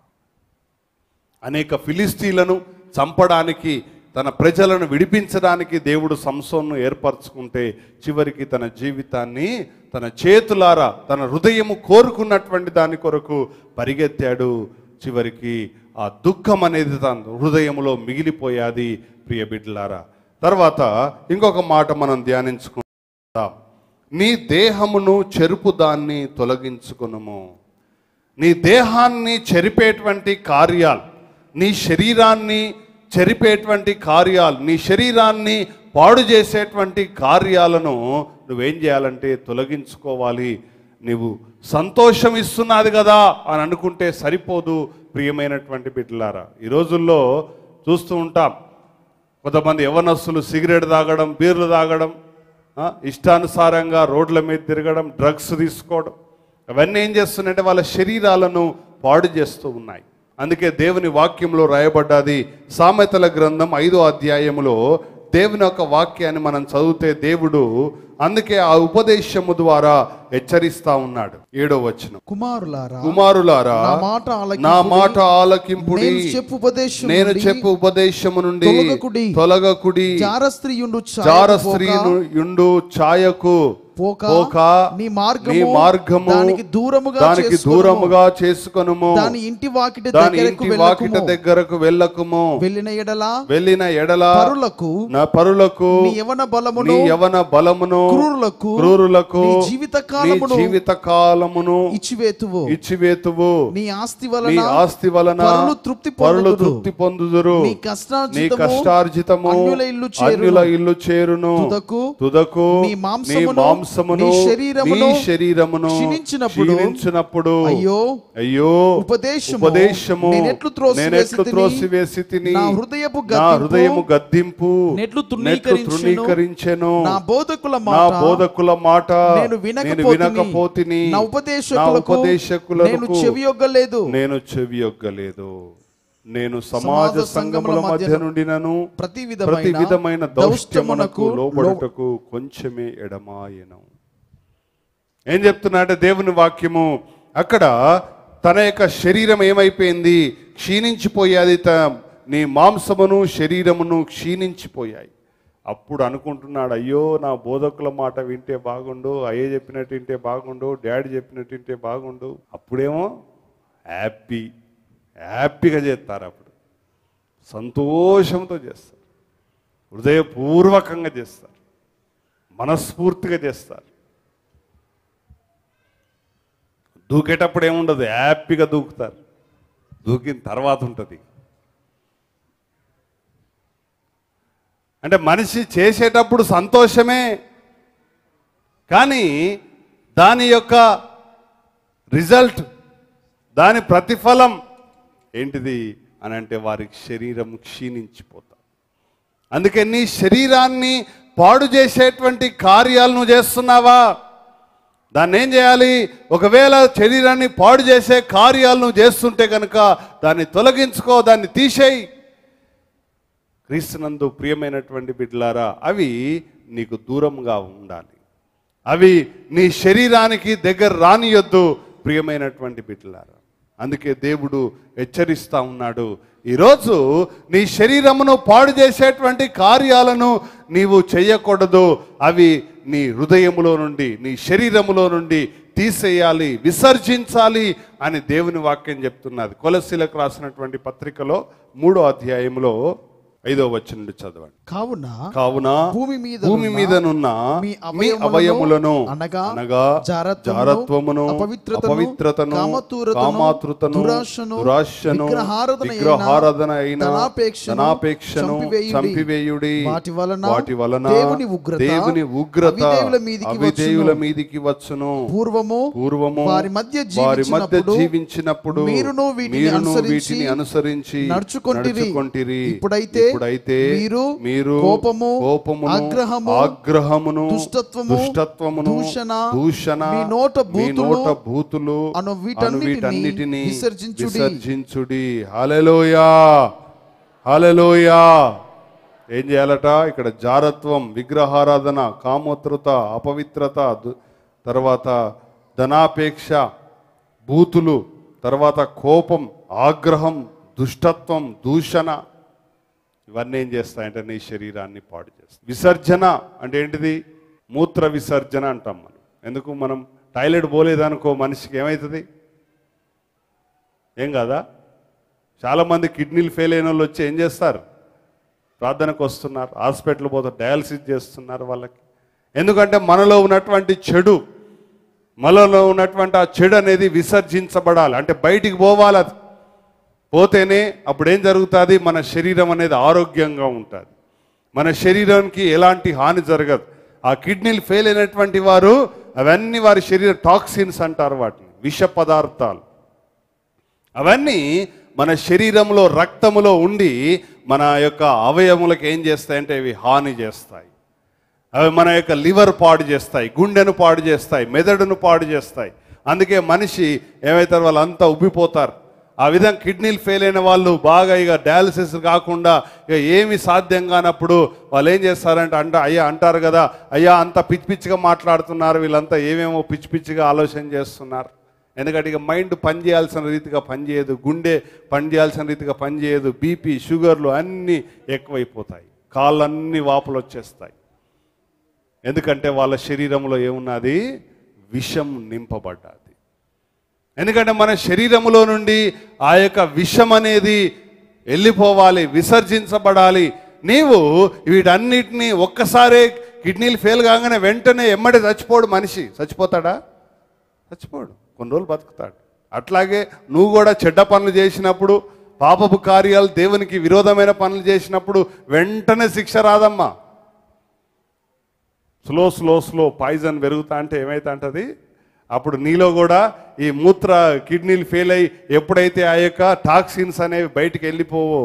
అనేక ఫిలిస్తీన్లను చంపడానికి తన ప్రజలను విడిపించడానికి దేవుడు సంసోన్ను ఏర్పరచుకుంటే చివరికి తన జీవితాన్ని తన చేతులారా తన హృదయము కోరుకున్నటువంటి దాని కొరకు పరిగెత్తాడు చివరికి ఆ దుఃఖం అనేది తన హృదయంలో మిగిలిపోయాది ప్రియ బిడ్డలారా తర్వాత ఇంకొక మాట మనం ధ్యానించుకుందాం నీ దేహమును చెరుపు దాన్ని తొలగించుకునుము నీ దేహాన్ని చెరిపేటువంటి కార్యాలు నీ శరీరాన్ని చెరిపేటువంటి కార్యాలు నీ శరీరాన్ని పాడు చేసేటువంటి కార్యాలను నువ్వేం చేయాలంటే తొలగించుకోవాలి నీవు సంతోషం ఇస్తున్నది కదా అని అనుకుంటే సరిపోదు ప్రియమైనటువంటి బిడ్డలారా ఈ రోజుల్లో చూస్తూ ఉంటాం కొంతమంది యవనస్తులు సిగరెట్ తాగడం బీర్లు తాగడం ఆ, ఇష్టానుసారంగా రోడ్ల మీద తిరగడం డ్రగ్స్ తీసుకోవడం అవన్నీ ఏం చేస్తున్నాయంటే వాళ్ళ శరీరాలను పాడు చేస్తూ ఉన్నాయి అందుకే దేవుని వాక్యంలో రాయబడ్డది సామెతల గ్రంథం ఐదో అధ్యాయములో దేవుని యొక్క వాక్యాన్ని మనం చదివితే దేవుడు అందుకే ఆ ఉపదేశము ద్వారా హెచ్చరిస్తా ఉన్నాడు ఏడో వచనం కుమారులారా కుమారులారా నా మాట ఆలకింపుడి. నా మాట ఆలకింపుడి నేను చెప్పు ఉపదేశం నేను నుండి చెప్పు ఉపదేశము నుండి తొలగకుడి. తొలగకుడి జారస్త్రీయుండు ఛాయకు జారస్త్రీ పోక, యుండు ఛాయకు పోక, పోక నీ మార్గము నీ మార్గము దానికి దూరముగా దానికి చేసుకొనుము. దూరముగా చేసుకొనుము దాని ఇంటి వాకిట దాని దగ్గరకు ఇంటి వాకిట వెళ్ళకుము దగ్గరకు వెళ్ళకుము వెళ్ళిన ఎడల వెళ్ళిన ఎడల పరులకు నా పరులకు నీ యవన బలమును నీ యవన బలమును క్రూరులకు క్రూరులకు నీ జీవిత నీ కాలమును జీవిత కాలమును ఇచ్చివేతువు ఇచ్చివేతువు నీ ఆస్తి నీ వలన ఆస్తి వలన పరులు తృప్తి పరులు పొందుదురు. తృప్తి పొందుదురు నీ నీ కష్టార్జితము కష్టార్జితము అన్యుల ఇల్లు చేరును. అన్యుల ఇల్లు చేరును తుదకు తుదకు నీ మాంసమును, మాంసమును నీ శరీరమును నీ శరీరమును క్షీణించినప్పుడు క్షీణించినప్పుడు అయ్యో అయ్యో ఉపదేశము ఉపదేశము నేనెట్లు త్రోసివేసి నేనెట్లు తిని, త్రోసివేసి తిని నా హృదయపు నా గద్దింపు, హృదయము గద్దింపు నెట్లు నెట్లు తృణీకరించెను, తృణీకరించెను నా బోధకుల నా మాట బోధకుల మాట నేను వినకపోతిని, వినకపోతిని నా ఉపదేశకులకు నేను ఉపదేశకులకు చెవియొగ్గలేదు నేను చెవియొగ్గలేదు నేను సమాజ సంఘముల మధ్య నుండి నన్ను ప్రతి ప్రతి విధమైన విధమైన దౌష్ట్యమునకు దౌష్ట్యమునకు లోబడుటకు కొంచెమే ఎడమాయను ఏం చెప్తున్నా అంటే దేవుని వాక్యము అక్కడ తన యొక్క శరీరం ఏమైపోయింది క్షీణించిపోయాది త నీ మాంసమును శరీరమును క్షీణించిపోయాయి అప్పుడు అనుకుంటున్నాడు అయ్యో నా బోధకుల మాట వింటే బాగుండు అయ్యే చెప్పినట్టు వింటే బాగుండు డాడీ చెప్పినట్టు వింటే బాగుండు అప్పుడేమో హ్యాపీ హ్యాపీగా చేస్తారు అప్పుడు సంతోషంతో చేస్తారు హృదయపూర్వకంగా చేస్తారు మనస్ఫూర్తిగా చేస్తారు దూకేటప్పుడు ఏముండదు హ్యాపీగా దూకుతారు దూకిన తర్వాత ఉంటుంది అంటే మనిషి చేసేటప్పుడు సంతోషమే కానీ దాని యొక్క రిజల్ట్ దాని ప్రతిఫలం ఏంటిది అని అంటే వారి శరీరం క్షీణించిపోతా అందుకే నీ శరీరాన్ని పాడు చేసేటువంటి కార్యాలు నువ్వు చేస్తున్నావా దాన్ని ఏం చేయాలి ఒకవేళ శరీరాన్ని పాడు చేసే కార్యాలు నువ్వు చేస్తుంటే కనుక దాన్ని తొలగించుకో దాన్ని తీసేయి క్రీస్తునందు ప్రియమైనటువంటి బిడ్డలారా అవి నీకు దూరంగా ఉండాలి అవి నీ శరీరానికి దగ్గర రానియొద్దు ప్రియమైనటువంటి బిడ్డలారా అందుకే దేవుడు హెచ్చరిస్తా ఉన్నాడు ఈరోజు నీ శరీరమును పాడు చేసేటువంటి కార్యాలను నీవు చేయకూడదు అవి నీ హృదయములో నుండి నీ శరీరములో నుండి తీసేయాలి విసర్జించాలి అని దేవుని వాక్యం చెప్తున్నది కొలసీలకు రాసినటువంటి పత్రికలో మూడో అధ్యాయంలో ఐదో వచ్చిన నుండి చదవండి కావున కావున భూమి మీద భూమి మీదనున్న మీ మీ అవయములను అవయములను అనగా అనగా జారత్వమును, జారత్వమును అపవిత్రతను, అపవిత్రతను కామతూరతను, కామాతృతను దురాశను, దురాశను విగ్రహారాధన అయిన, విగ్రహారాధన అయిన ధనాపేక్షను, ధనాపేక్షను చంపివేయుడి. చంపివేయుడి వాటి వలన వాటి వలన దేవుని ఉగ్రత, దేవుని ఉగ్రత అవిధేయుల మీదికి అవిధేయుల వచ్చును. మీదికి వచ్చును పూర్వము పూర్వము వారి మధ్య వారి మధ్య జీవించినప్పుడు జీవించినప్పుడు మీరును వీటిని మీరును అనుసరించి వీటిని అనుసరించి నడుచుకొంటిరి. నడుచుకొంటిరి. ఇప్పుడైతే ఇప్పుడైతే మీరు మీరు కోపము, కోపమును ఆగ్రహము, ఆగ్రహమును దుష్టత్వము, దుష్టత్వమును దూషణ, దూషణ మీ నోట మీ బూతులు, నోట బూతులు అను వీటన్నిటిని వీటన్నిటిని విసర్జించుడి. విసర్జించుడి హల్లెలూయా హల్లెలూయా ఏం చేయాలట ఇక్కడ జారత్వం విగ్రహారాధన కామోత్రత అపవిత్రత దు- తర్వాత ధనాపేక్ష బూతులు తర్వాత కోపం ఆగ్రహం దుష్టత్వం దూషణ ఇవన్నీ ఏం చేస్తాయంటే నీ శరీరాన్ని పాడు చేస్తాయి విసర్జన అంటే ఏంటిది మూత్ర విసర్జన అంటాం మనం ఎందుకు మనం టాయిలెట్ పోలేదనుకో మనిషికి ఏమవుతుంది ఏం కాదా చాలామంది కిడ్నీలు ఫెయిల్ అయిన వాళ్ళు వచ్చి ఏం చేస్తారు ప్రార్థనకు వస్తున్నారు హాస్పిటల్ పోతారు డయాలసిస్ చేస్తున్నారు వాళ్ళకి ఎందుకంటే మనలో ఉన్నటువంటి చెడు మనలో ఉన్నటువంటి ఆ చెడు అనేది విసర్జించబడాలి అంటే బయటికి పోవాలి అది పోతేనే అప్పుడు ఏం జరుగుతుంది మన శరీరం అనేది ఆరోగ్యంగా ఉంటుంది మన శరీరానికి ఎలాంటి హాని జరగదు ఆ కిడ్నీలు ఫెయిల్ అయినటువంటి వారు అవన్నీ వారి శరీర టాక్సిన్స్ అంటారు వాటిని విష పదార్థాలు అవన్నీ మన శరీరంలో రక్తములో ఉండి మన యొక్క అవయములకు ఏం చేస్తాయంటే ఇవి హాని చేస్తాయి అవి మన యొక్క లివర్ పాడు చేస్తాయి గుండెను పాడు చేస్తాయి మెదడును పాడు చేస్తాయి అందుకే మనిషి ఏమవుతారు వాళ్ళంతా ఉబ్బిపోతారు ఆ విధంగా కిడ్నీలు ఫెయిల్ అయిన వాళ్ళు బాగా ఇక డయాలసిస్ కాకుండా ఇక ఏమి సాధ్యం కానప్పుడు వాళ్ళు ఏం చేస్తారంటే అంట అయ్యా అంటారు కదా అయ్యా అంత పిచ్చి పిచ్చిగా మాట్లాడుతున్నారు వీళ్ళంతా ఏమేమో పిచ్చి పిచ్చిగా ఆలోచన చేస్తున్నారు ఎందుకంటే ఇక మైండ్ పనిచేయాల్సిన రీతిగా పనిచేయదు గుండె పనిచేయాల్సిన రీతిగా పనిచేయదు బీపీ షుగర్లు అన్నీ ఎక్కువైపోతాయి కాళ్ళన్నీ వాపులు వచ్చేస్తాయి ఎందుకంటే వాళ్ళ శరీరంలో ఏమున్నది విషం నింపబడ్డది ఎందుకంటే మన శరీరములో నుండి ఆ యొక్క విషం అనేది వెళ్ళిపోవాలి విసర్జించబడాలి నీవు వీటన్నిటిని ఒక్కసారే కిడ్నీలు ఫెయిల్ కాగానే వెంటనే ఎమ్మడి చచ్చిపోడు మనిషి చచ్చిపోతాడా చచ్చిపోడు కొన్ని రోజులు బతుకుతాడు అట్లాగే నువ్వు కూడా చెడ్డ పనులు చేసినప్పుడు పాపపు కార్యాలు దేవునికి విరోధమైన పనులు చేసినప్పుడు వెంటనే శిక్ష రాదమ్మా స్లో స్లో స్లో పాయిజన్ పెరుగుతా అంటే ఏమైతే అంటది అప్పుడు నీలో కూడా ఈ మూత్ర కిడ్నీలు ఫెయిల్ అయ్యి ఎప్పుడైతే ఆ యొక్క టాక్సిన్స్ అనేవి బయటికి వెళ్ళిపోవో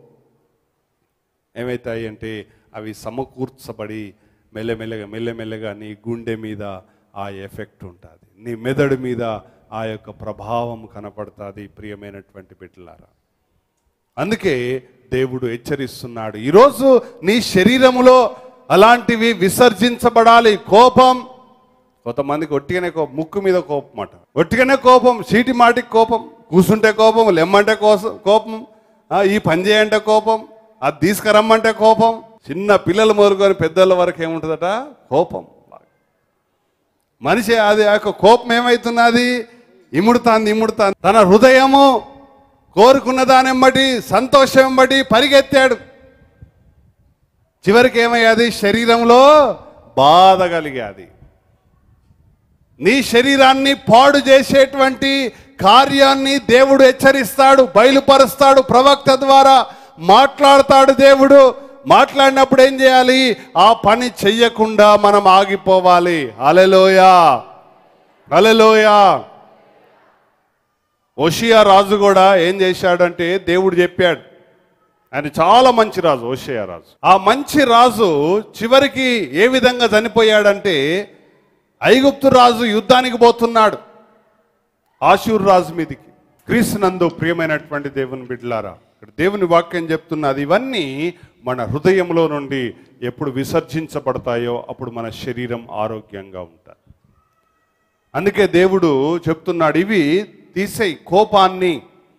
ఏమవుతాయి అంటే అవి సమకూర్చబడి మెల్లమెల్లగా మెల్లమెల్లగా నీ గుండె మీద ఆ ఎఫెక్ట్ ఉంటుంది నీ మెదడు మీద ఆ యొక్క ప్రభావం కనపడుతుంది ప్రియమైనటువంటి బిడ్డలారా అందుకే దేవుడు హెచ్చరిస్తున్నాడు ఈరోజు నీ శరీరములో అలాంటివి విసర్జించబడాలి కోపం కొంతమందికి ఒట్టిగానే కోపం ముక్కు మీద కోపం అట ఒట్టిగానే కోపం చీటి మాటికి కోపం కూసుంటే కోపం లెమ్మంటే కోసం కోపం ఆ, ఈ పని చేయంటే కోపం అది తీసుకురమ్మంటే కోపం చిన్న పిల్లలు మొదలుకొని పెద్దల వరకు ఏముంటుందట కోపం మనిషి అది ఆ యొక్క కోపం ఏమవుతున్నది ఇముడుతాంది ఇముడుతాంది తన హృదయము కోరుకున్న దానెమ్మటి సంతోషం బట్టి పరిగెత్తాడు చివరికి ఏమయ్యాది శరీరంలో బాధ కలిగాది నీ శరీరాన్ని పాడు చేసేటువంటి కార్యాన్ని దేవుడు హెచ్చరిస్తాడు బయలుపరుస్తాడు ప్రవక్త ద్వారా మాట్లాడతాడు దేవుడు మాట్లాడినప్పుడు ఏం చేయాలి ఆ పని చెయ్యకుండా మనం ఆగిపోవాలి అలెలోయా అలెలోయా ఓషియా రాజు కూడా ఏం చేశాడంటే దేవుడు చెప్పాడు ఆయన చాలా మంచి రాజు ఓషియా రాజు ఆ మంచి రాజు చివరికి ఏ విధంగా చనిపోయాడంటే ఐగుప్తు రాజు యుద్ధానికి పోతున్నాడు ఆశూర్ రాజు మీదికి క్రీస్తునందు ప్రియమైనటువంటి దేవుని బిడ్డలారా ఇక్కడ దేవుని వాక్యం చెప్తున్నది ఇవన్నీ మన హృదయంలో నుండి ఎప్పుడు విసర్జించబడతాయో అప్పుడు మన శరీరం ఆరోగ్యంగా ఉంటుంది అందుకే దేవుడు చెప్తున్నాడు ఇవి తీసేయి కోపాన్ని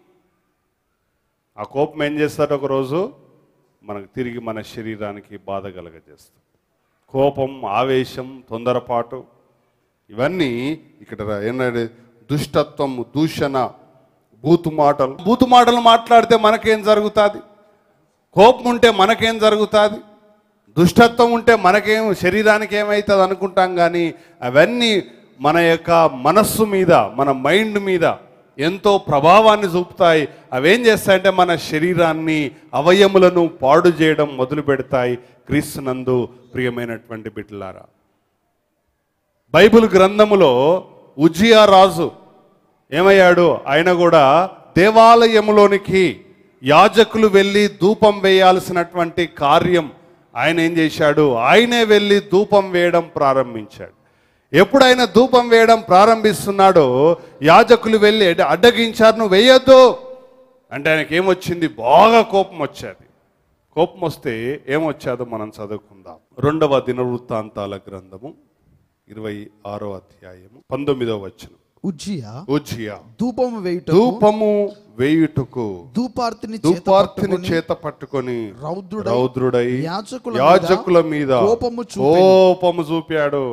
ఆ కోపం ఏం చేస్తాడు ఒకరోజు మనకు తిరిగి మన శరీరానికి బాధ కలగజేస్తుంది కోపం ఆవేశం తొందరపాటు ఇవన్నీ ఇక్కడ ఏంటంటే దుష్టత్వం దూషణ బూతు మాటలు బూతు మాటలు మాట్లాడితే మనకేం జరుగుతుంది కోపం ఉంటే మనకేం జరుగుతుంది దుష్టత్వం ఉంటే మనకేం శరీరానికి ఏమవుతుంది అనుకుంటాం కానీ అవన్నీ మన యొక్క మనస్సు మీద మన మైండ్ మీద ఎంతో ప్రభావాన్ని చూపుతాయి అవేం చేస్తాయంటే మన శరీరాన్ని అవయములను పాడు చేయడం మొదలు పెడతాయి క్రీస్తునందు ప్రియమైనటువంటి బిడ్డలారా బైబిల్ గ్రంథములో ఉజియా రాజు ఏమయ్యాడు ఆయన కూడా దేవాలయములోనికి యాజకులు వెళ్ళి ధూపం వేయాల్సినటువంటి కార్యం ఆయన ఏం చేశాడు ఆయనే వెళ్ళి ధూపం వేయడం ప్రారంభించాడు ఎప్పుడు ఆయన ధూపం వేయడం ప్రారంభిస్తున్నాడో యాజకులు వెళ్ళి అడ్డ- అడ్డగించారు నువ్వు వేయొద్దు అంటే ఆయనకి ఏమొచ్చింది బాగా కోపం వచ్చేది కోపం వస్తే ఏమొచ్చాదో మనం చదువుకుందాం రెండవ దినవృత్తాంతాల గ్రంథము ఇరవై ఆరో అధ్యాయము పంతొమ్మిదవ వచనం ఉజ్జియా ఉజ్జియా ధూపం వేయుట ధూపము వేయుటకు ధూపార్తిని చేత ధూపార్తిని పట్టుకొని చేత పట్టుకొని రౌద్రుడై రౌద్రుడై యాజకుల మీద యాజకుల మీద కోపము చూపెను. కోపము చూపాడు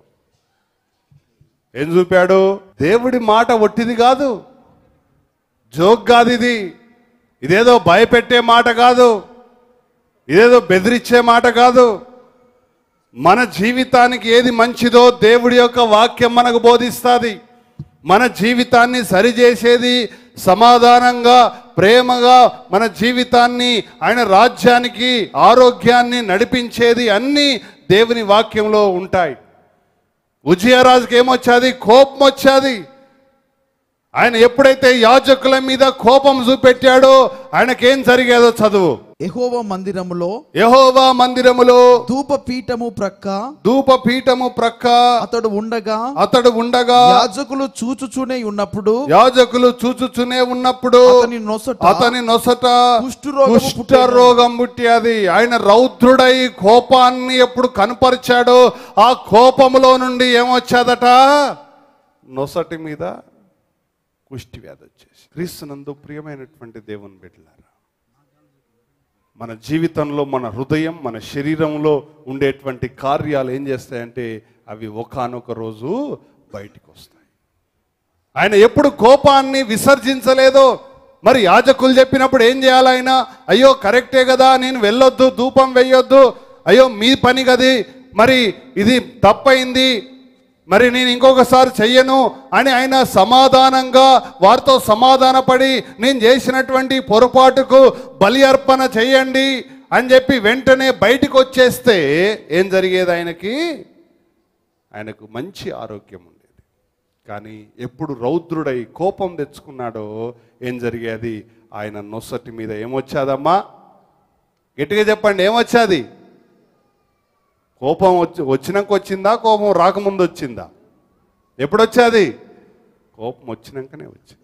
ఏం చూపాడు దేవుడి మాట ఒట్టిది కాదు జోక్ కాదు ఇది ఇదేదో భయపెట్టే మాట కాదు ఇదేదో బెదిరించే మాట కాదు మన జీవితానికి ఏది మంచిదో దేవుడి యొక్క వాక్యం మనకు బోధిస్తుంది మన జీవితాన్ని సరిచేసేది సమాధానంగా ప్రేమగా మన జీవితాన్ని ఆయన రాజ్యానికి ఆరోగ్యాన్ని నడిపించేది అన్నీ దేవుని వాక్యంలో ఉంటాయి ఉజయరాజుకి ఏమొచ్చాది కోపం వచ్చాది ఆయన ఎప్పుడైతే యాజకుల మీద కోపం చూపెట్టాడో ఆయనకేం జరిగేదో చదువు యెహోవా మందిరములో యహోవా మందిరములో ధూపపీఠము ప్రక్క ధూపపీఠము ప్రక్క అతడు ఉండగా అతడు ఉండగా యాజకులు చూచుచునే ఉన్నప్పుడు యాజకులు చూచుచునే ఉన్నప్పుడు అతని నొసట అతని నొసట కుష్ఠరోగము కుష్ఠ రోగం పుట్టినది ఆయన రౌద్రుడై కోపాన్ని ఎప్పుడు కనపరిచాడో ఆ కోపములో నుండి ఏమొచ్చాదట నొసటి మీద కుష్టి వ్యాధి వచ్చేసి క్రీస్తునందు ప్రియమైనటువంటి దేవుని బిడ్డలారా మన జీవితంలో మన హృదయం మన శరీరంలో ఉండేటువంటి కార్యాలు ఏం చేస్తాయంటే అవి ఒకానొక రోజు బయటికి వస్తాయి ఆయన ఎప్పుడు కోపాన్ని విసర్జించలేదో మరి యాజకులు చెప్పినప్పుడు ఏం చేయాలి ఆయన అయ్యో కరెక్టే కదా నేను వెళ్ళొద్దు ధూపం వేయొద్దు అయ్యో మీ పని కది మరి ఇది తప్పైంది మరి నేను ఇంకొకసారి చెయ్యను అని ఆయన సమాధానంగా వారితో సమాధానపడి నేను చేసినటువంటి పొరపాటుకు బలి అర్పణ చెయ్యండి అని చెప్పి వెంటనే బయటికి వచ్చేస్తే ఏం జరిగేది ఆయనకి ఆయనకు మంచి ఆరోగ్యం ఉండేది కానీ ఎప్పుడు రౌద్రుడై కోపం తెచ్చుకున్నాడో ఏం జరిగేది ఆయన నొసటి మీద ఏమొచ్చాదమ్మా గట్టిగా చెప్పండి ఏమొచ్చాది కోపం వచ్చి వచ్చినాక వచ్చిందా కోపం రాకముందు వచ్చిందా ఎప్పుడు వచ్చాది కోపం వచ్చినాకనే వచ్చింది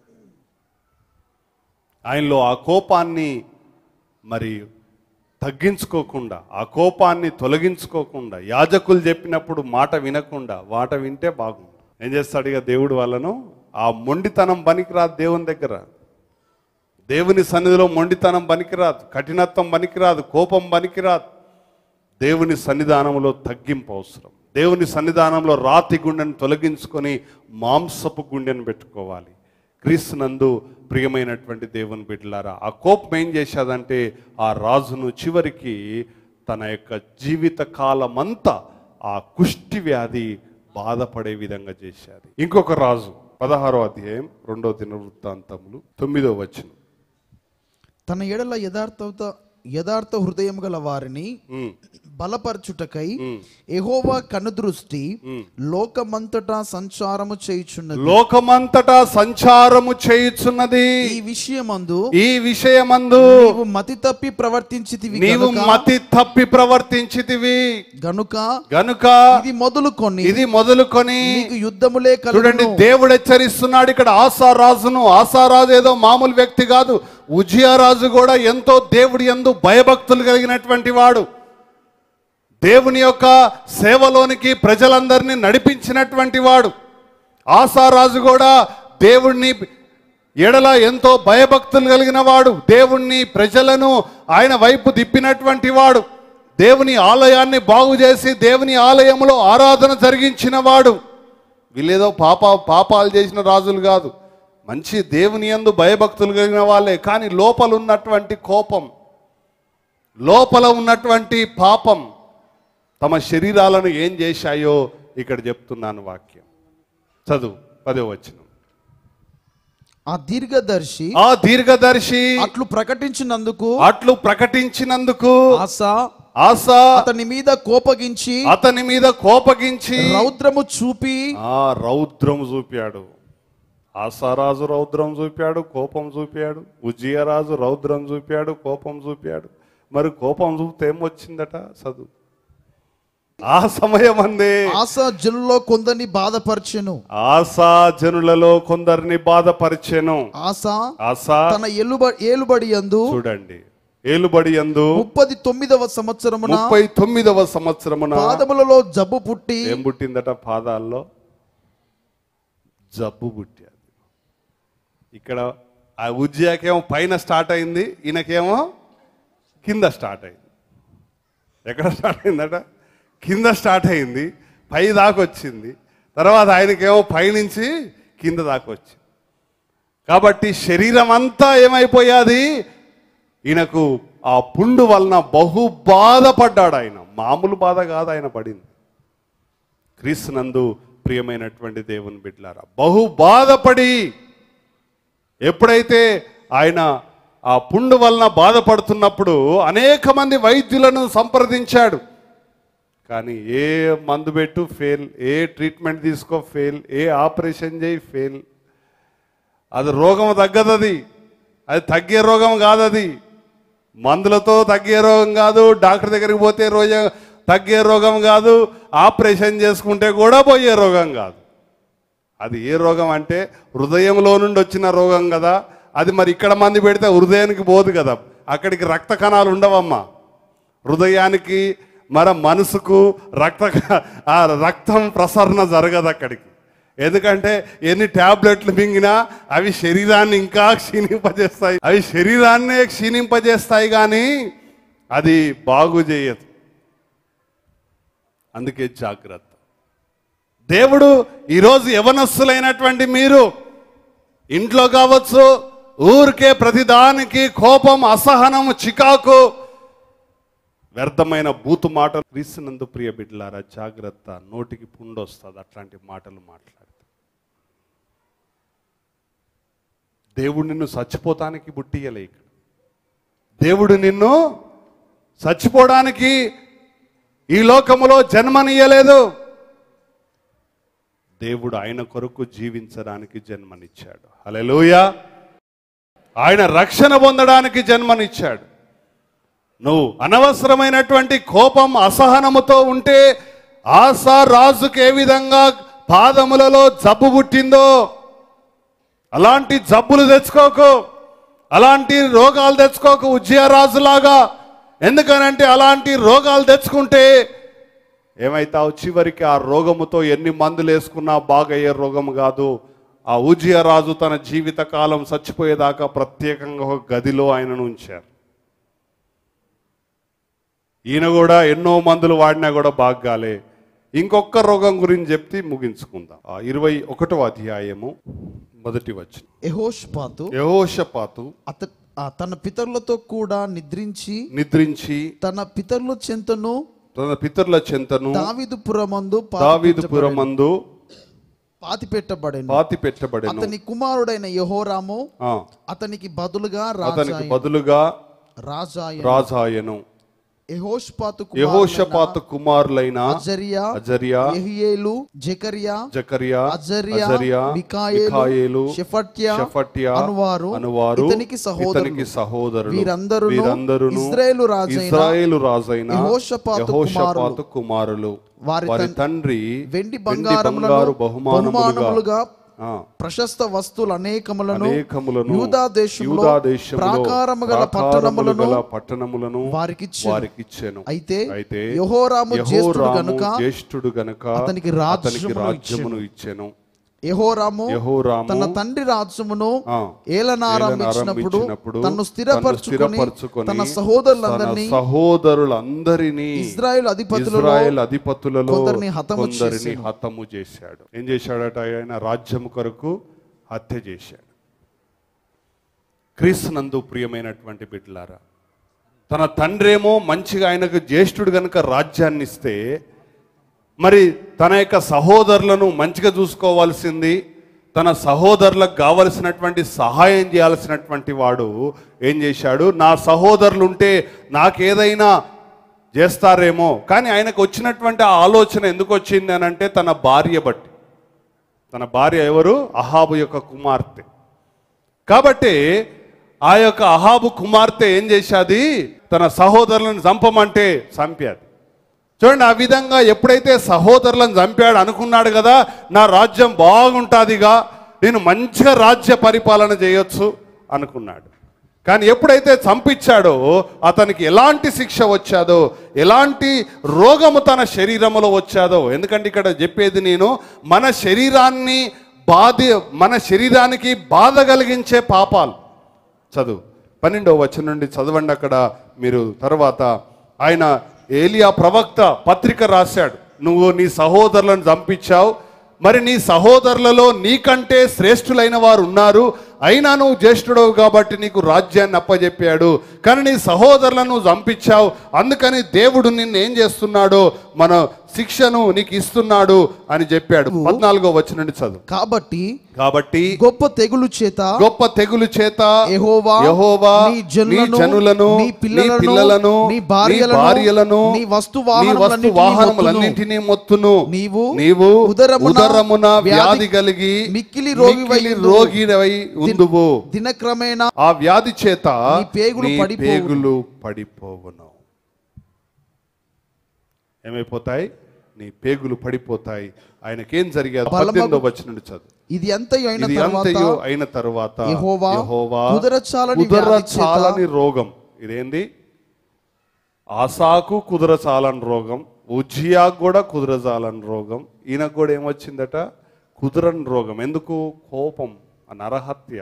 ఆయనలో ఆ కోపాన్ని మరి తగ్గించుకోకుండా ఆ కోపాన్ని తొలగించుకోకుండా యాజకులు చెప్పినప్పుడు మాట వినకుండా మాట వింటే బాగుంది ఏం చేస్తాడు ఇక దేవుడు వాళ్ళను ఆ మొండితనం పనికిరాదు దేవుని దగ్గర దేవుని సన్నిధిలో మొండితనం పనికిరాదు కఠినత్వం పనికిరాదు కోపం పనికిరాదు దేవుని సన్నిధానంలో తగ్గింపు అవసరం దేవుని సన్నిధానంలో రాతి గుండెను తొలగించుకొని మాంసపు గుండెను పెట్టుకోవాలి క్రీస్తునందు ప్రియమైనటువంటి దేవుని బిడ్డలారా ఆ కోపం ఏం చేశాదంటే ఆ రాజును చివరికి తన యొక్క జీవిత కాలమంతా ఆ కుష్టి వ్యాధి బాధపడే విధంగా చేశాది ఇంకొక రాజు పదహారో అధ్యాయం రెండో దిన వృత్తాంతములు తొమ్మిదో వచనం తన ఎడల యథార్థత యథార్థ హృదయం గల వారిని ఉమ్, బలపరచుటకై ఎహోవా కనుదృష్టి లోకమంతటా సంచారము చేయుచున్నది లోకమంతటా సంచారము చేయుచున్నది ఈ విషయమందు ఈ విషయమందు నీవు మతి తప్పి ప్రవర్తించితివి నీవు గనుక- మతి తప్పి ప్రవర్తించితివి గనుక గనుక ఇది మొదలుకొని ఇది మొదలుకొని నీకు యుద్ధములే చూడండి కలుగును దేవుడు హెచ్చరిస్తున్నాడు ఇక్కడ ఆశారాజును ఆశారాజు ఏదో మామూలు వ్యక్తి కాదు ఉజియారాజు కూడా ఎంతో దేవుడి ఎందు భయభక్తులు కలిగినటువంటి వాడు దేవుని యొక్క సేవలోనికి ప్రజలందరినీ నడిపించినటువంటి వాడు ఆశారాజు కూడా దేవుణ్ణి ఎడల ఎంతో భయభక్తులు కలిగిన వాడు దేవుణ్ణి ప్రజలను ఆయన వైపు తిప్పినటువంటి వాడు దేవుని ఆలయాన్ని బాగు చేసి దేవుని ఆలయంలో ఆరాధన జరిగించిన వాడు వీళ్ళేదో పాప పాపాలు చేసిన రాజులు కాదు మంచి దేవుని యందు భయభక్తులు కలిగిన వాళ్ళే కానీ లోపల ఉన్నటువంటి కోపం లోపల ఉన్నటువంటి పాపం తమ శరీరాలను ఏం చేశాయో ఇక్కడ చెప్తున్నాను వాక్యం చదువు పదో వచ్చిన ఆ దీర్ఘదర్శి ఆ దీర్ఘదర్శి అట్లు ప్రకటించినందుకు అట్లు ప్రకటించినందుకు ఆశ ఆశ అతని మీద కోపగించి అతని మీద కోపగించి రౌద్రము చూపి ఆ రౌద్రం చూపాడు ఆశారాజు రౌద్రం చూపాడు కోపం చూపాడు ఉజ్జయరాజు రౌద్రం చూపాడు కోపం చూపాడు మరి కోపం చూపితే ఏమొచ్చిందట చదువు ఆ సమయం అందే ఆశ జనుల్లో కొందరిని బాధపరచెను ఆశా జనులలో కొందరిని బాధపరిచెను ఆశ ఆశ తన ఎలుబ ఏలుబడి యందు చూడండి ఏలుబడి యందు ముప్పది తొమ్మిదవ సంవత్సరమున ముప్పై తొమ్మిదవ సంవత్సరమున పాదములలో జబ్బు పుట్టి ఏం పుట్టిందట పాదాల్లో జబ్బు పుట్టాది ఇక్కడ ఆ ఉజ్జయాకేమో పైన స్టార్ట్ అయింది ఈయనకేమో కింద స్టార్ట్ అయింది ఎక్కడ స్టార్ట్ అయిందట కింద స్టార్ట్ అయింది పై దాకా వచ్చింది తర్వాత ఆయనకేమో పైనుంచి కింద దాకా వచ్చింది కాబట్టి శరీరం అంతా ఏమైపోయాది ఈయనకు ఆ పుండు వలన బహు బాధపడ్డాడు ఆయన మామూలు బాధ కాదు ఆయన పడింది క్రీస్తునందు ప్రియమైనటువంటి దేవుని బిడ్డలారా బహు బాధపడి ఎప్పుడైతే ఆయన ఆ పుండు వలన బాధపడుతున్నప్పుడు అనేక మంది వైద్యులను సంప్రదించాడు కానీ ఏ మందు పెట్టు ఫెయిల్ ఏ ట్రీట్మెంట్ తీసుకో ఫెయిల్ ఏ ఆపరేషన్ చేయి ఫెయిల్ అది రోగం తగ్గదు అది అది తగ్గే రోగం కాదు అది మందులతో తగ్గే రోగం కాదు డాక్టర్ దగ్గరికి పోతే రోజు తగ్గే రోగం కాదు ఆపరేషన్ చేసుకుంటే కూడా పోయే రోగం కాదు అది ఏ రోగం అంటే హృదయంలో నుండి వచ్చిన రోగం కదా అది మరి ఇక్కడ మంది పెడితే హృదయానికి పోదు కదా అక్కడికి రక్త కణాలు ఉండవమ్మా హృదయానికి మన మనసుకు రక్త ఆ రక్తం ప్రసరణ జరగదు అక్కడికి ఎందుకంటే ఎన్ని టాబ్లెట్లు మింగినా అవి శరీరాన్ని ఇంకా క్షీణింపజేస్తాయి అవి శరీరాన్నే క్షీణింపజేస్తాయి కానీ అది బాగు చేయదు అందుకే జాగ్రత్త దేవుడు ఈరోజు యవనస్సులైనటువంటి మీరు ఇంట్లో కావచ్చు ఊరికే ప్రతిదానికి కోపం అసహనం చికాకు వ్యర్థమైన బూతు మాటలు క్రీస్తునందు ప్రియ బిడ్డలారా జాగ్రత్త నోటికి పుండు వస్తుంది అట్లాంటి మాటలు మాట్లాడితే దేవుడు నిన్ను చచ్చిపోతానికి బుట్టియలే ఇక్కడ దేవుడు నిన్ను చచ్చిపోవడానికి ఈ లోకములో జన్మనియ్యలేదు దేవుడు ఆయన కొరకు జీవించడానికి జన్మనిచ్చాడు హల్లెలూయా ఆయన రక్షణ పొందడానికి జన్మనిచ్చాడు నువ్వు అనవసరమైనటువంటి కోపం అసహనముతో ఉంటే ఆశ రాజుకు ఏ విధంగా పాదములలో జబ్బు పుట్టిందో అలాంటి జబ్బులు తెచ్చుకోకు అలాంటి రోగాలు తెచ్చుకోకు ఉజ్జయరాజులాగా ఎందుకనంటే అలాంటి రోగాలు తెచ్చుకుంటే ఏమైతావు చివరికి ఆ రోగముతో ఎన్ని మందులు వేసుకున్నా బాగయ్యే రోగం కాదు ఆ రాజు తన జీవిత కాలం చచ్చిపోయేదాకా ప్రత్యేకంగా ఒక గదిలో ఆయనను ఉంచారు ఈయన కూడా ఎన్నో మందులు వాడినా కూడా బాగాలే ఇంకొక రోగం గురించి చెప్తే ముగించుకుందాం ఆ ఇరవై ఒకటో అధ్యాయము మొదటి వచ్చిన యెహోషపాతు యహోషపాతు అత ఆ తన పితరులతో కూడా నిద్రించి నిద్రించి తన పితరుల చెంతను తన పితరుల చెంతను దావీదు పురమందు దావీదు పురమందు పాతి పెట్టబడెను పాతి పెట్టబడెను అతని కుమారుడైన యహోరాము ఆ, అతనికి బదులుగా అతనికి రాజాయి బదులుగా రాజాయ రాజాయను యెహోషపాతు యహోషపాతు కుమారులైన అజరియా అజరియా యెహియేలు జకరియా జకరియా అజర్యా అజరియా మికాయేలు మికాయేలు షెఫట్యా షెఫట్యా అనువారు అనువారు ఇతనికి సహోదరులు. ఇతనికి సహోదరులు వీరందరును వీరందరును ఇశ్రాయేలు రాజైన ఇశ్రాయేలు రాజైన యెహోషాపాతు యెహోషాపాతు కుమారులు వారి వారి తన్- తండ్రి వెండి బంగారములను బంగారు బహుమానములుగా బహుమానములుగా ఆ, ప్రశస్త వస్తువులు అనేకములను అనేకములను యూదా దేశంలో యూదా దేశంలో ప్రాకారము గల ప్రాకారములు పట్టణములను గల పట్టణములను వారికిచ్చెను. వారికిచ్చెను అయితే అయితే యెహోరాము జ్యేష్ఠుడు యెహోరాము గనుక జ్యేష్ఠుడు గనుక అతనికి అతనికి రాజ్యమును రాజ్యమును ఇచ్చెను యెహోరాము యెహోరాము తన తండ్రి రాజ్యమును ఆ, ఏలనారంభించినప్పుడు ఏలనారంభించినప్పుడు తన్ను స్థిరపరచుకొని స్థిరపరచుకొని తన సహోదరులందరినీ తన సహోదరులందరినీ ఇజ్రాయెల్ అధిపతులలో ఇజ్రాయెల్ అధిపతులలో కొందరిని హతము కొందరిని చేసెను. హతము చేశాడు ఏం చేశాడట ఆయన రాజ్యం కొరకు హత్య చేశాడు క్రీస్తునందు ప్రియమైనటువంటి బిడ్డలారా తన తండ్రేమో మంచిగా ఆయనకు జ్యేష్ఠుడు గనుక రాజ్యాన్ని ఇస్తే మరి తన యొక్క సహోదరులను మంచిగా చూసుకోవాల్సింది తన సహోదరులకు కావలసినటువంటి సహాయం చేయాల్సినటువంటి వాడు ఏం చేశాడు నా సహోదరులు ఉంటే నాకేదైనా చేస్తారేమో కానీ ఆయనకు వచ్చినటువంటి ఆ ఆలోచన ఎందుకు వచ్చింది అని అంటే తన భార్య బట్టి తన భార్య ఎవరు అహాబు యొక్క కుమార్తె కాబట్టి ఆ యొక్క అహాబు కుమార్తె ఏం చేశాది తన సహోదరులను చంపమంటే చంపాది చూడండి ఆ విధంగా ఎప్పుడైతే సహోదరులను చంపాడు అనుకున్నాడు కదా నా రాజ్యం బాగుంటాదిగా నేను మంచిగా రాజ్య పరిపాలన చేయొచ్చు అనుకున్నాడు కానీ ఎప్పుడైతే చంపించాడో అతనికి ఎలాంటి శిక్ష వచ్చాదో ఎలాంటి రోగము తన శరీరములో వచ్చాదో ఎందుకంటే ఇక్కడ చెప్పేది నేను మన శరీరాన్ని బాధ మన శరీరానికి బాధ కలిగించే పాపాలు చదువు పన్నెండవ వచనం నుండి చదవండి అక్కడ మీరు తర్వాత ఆయన ఏలియా ప్రవక్త పత్రిక రాశాడు నువ్వు నీ సహోదరులను చంపించావు మరి నీ సహోదరులలో నీకంటే శ్రేష్ఠులైన వారు ఉన్నారు అయినా నువ్వు జ్యేష్ఠుడవు కాబట్టి నీకు రాజ్యాన్ని అప్పజెప్పాడు కానీ నీ సహోదరులను నువ్వు చంపించావు అందుకని దేవుడు నిన్ను ఏం చేస్తున్నాడో మన శిక్షను నీకు ఇస్తున్నాడు అని చెప్పాడు పద్నాలుగో వచ్చినండి చదువు కాబట్టి కాబట్టి గొప్ప తెగులు చేత గొప్ప తెగులు చేత యెహోవా యెహోవా నీ జనులను, నీ జనులను నీ పిల్లలను, నీ పిల్లలను నీ భార్యలను, భార్యలను నీ వస్తు నీ వాహనములన్నిటినీ వాహనములన్నింటినీ మొత్తును నీవు నీవు ఉదరమున ఉదరమున వ్యాధి వ్యాధి కలిగి మిక్కిలి రోగివై మిక్కిలి ఉందువు. రోగివై ఉందువు దినక్రమేణా ఆ వ్యాధి చేత నీ పేగులు నీ పడిపోవును. పేగులు పడిపోవును ఏమైపోతాయి నీ పేగులు పడిపోతాయి ఆయనకేం జరిగేది బలమగు- పద్దెనిమిదో వచ్చినట్టు చదువు ఇది అంతయు అయిన ఇది తర్వాత అంతయు అయిన తర్వాత యెహోవా యెహోవా కుదరచాలని కుదరచాలని రోగం ఇదేంది ఆసాకు కుదరచాలని రోగం ఉజ్జియాకు కూడా కుదరచాలని రోగం ఈయనకు కూడా ఏమొచ్చిందట కుదరని రోగం ఎందుకు కోపం ఆ నరహత్య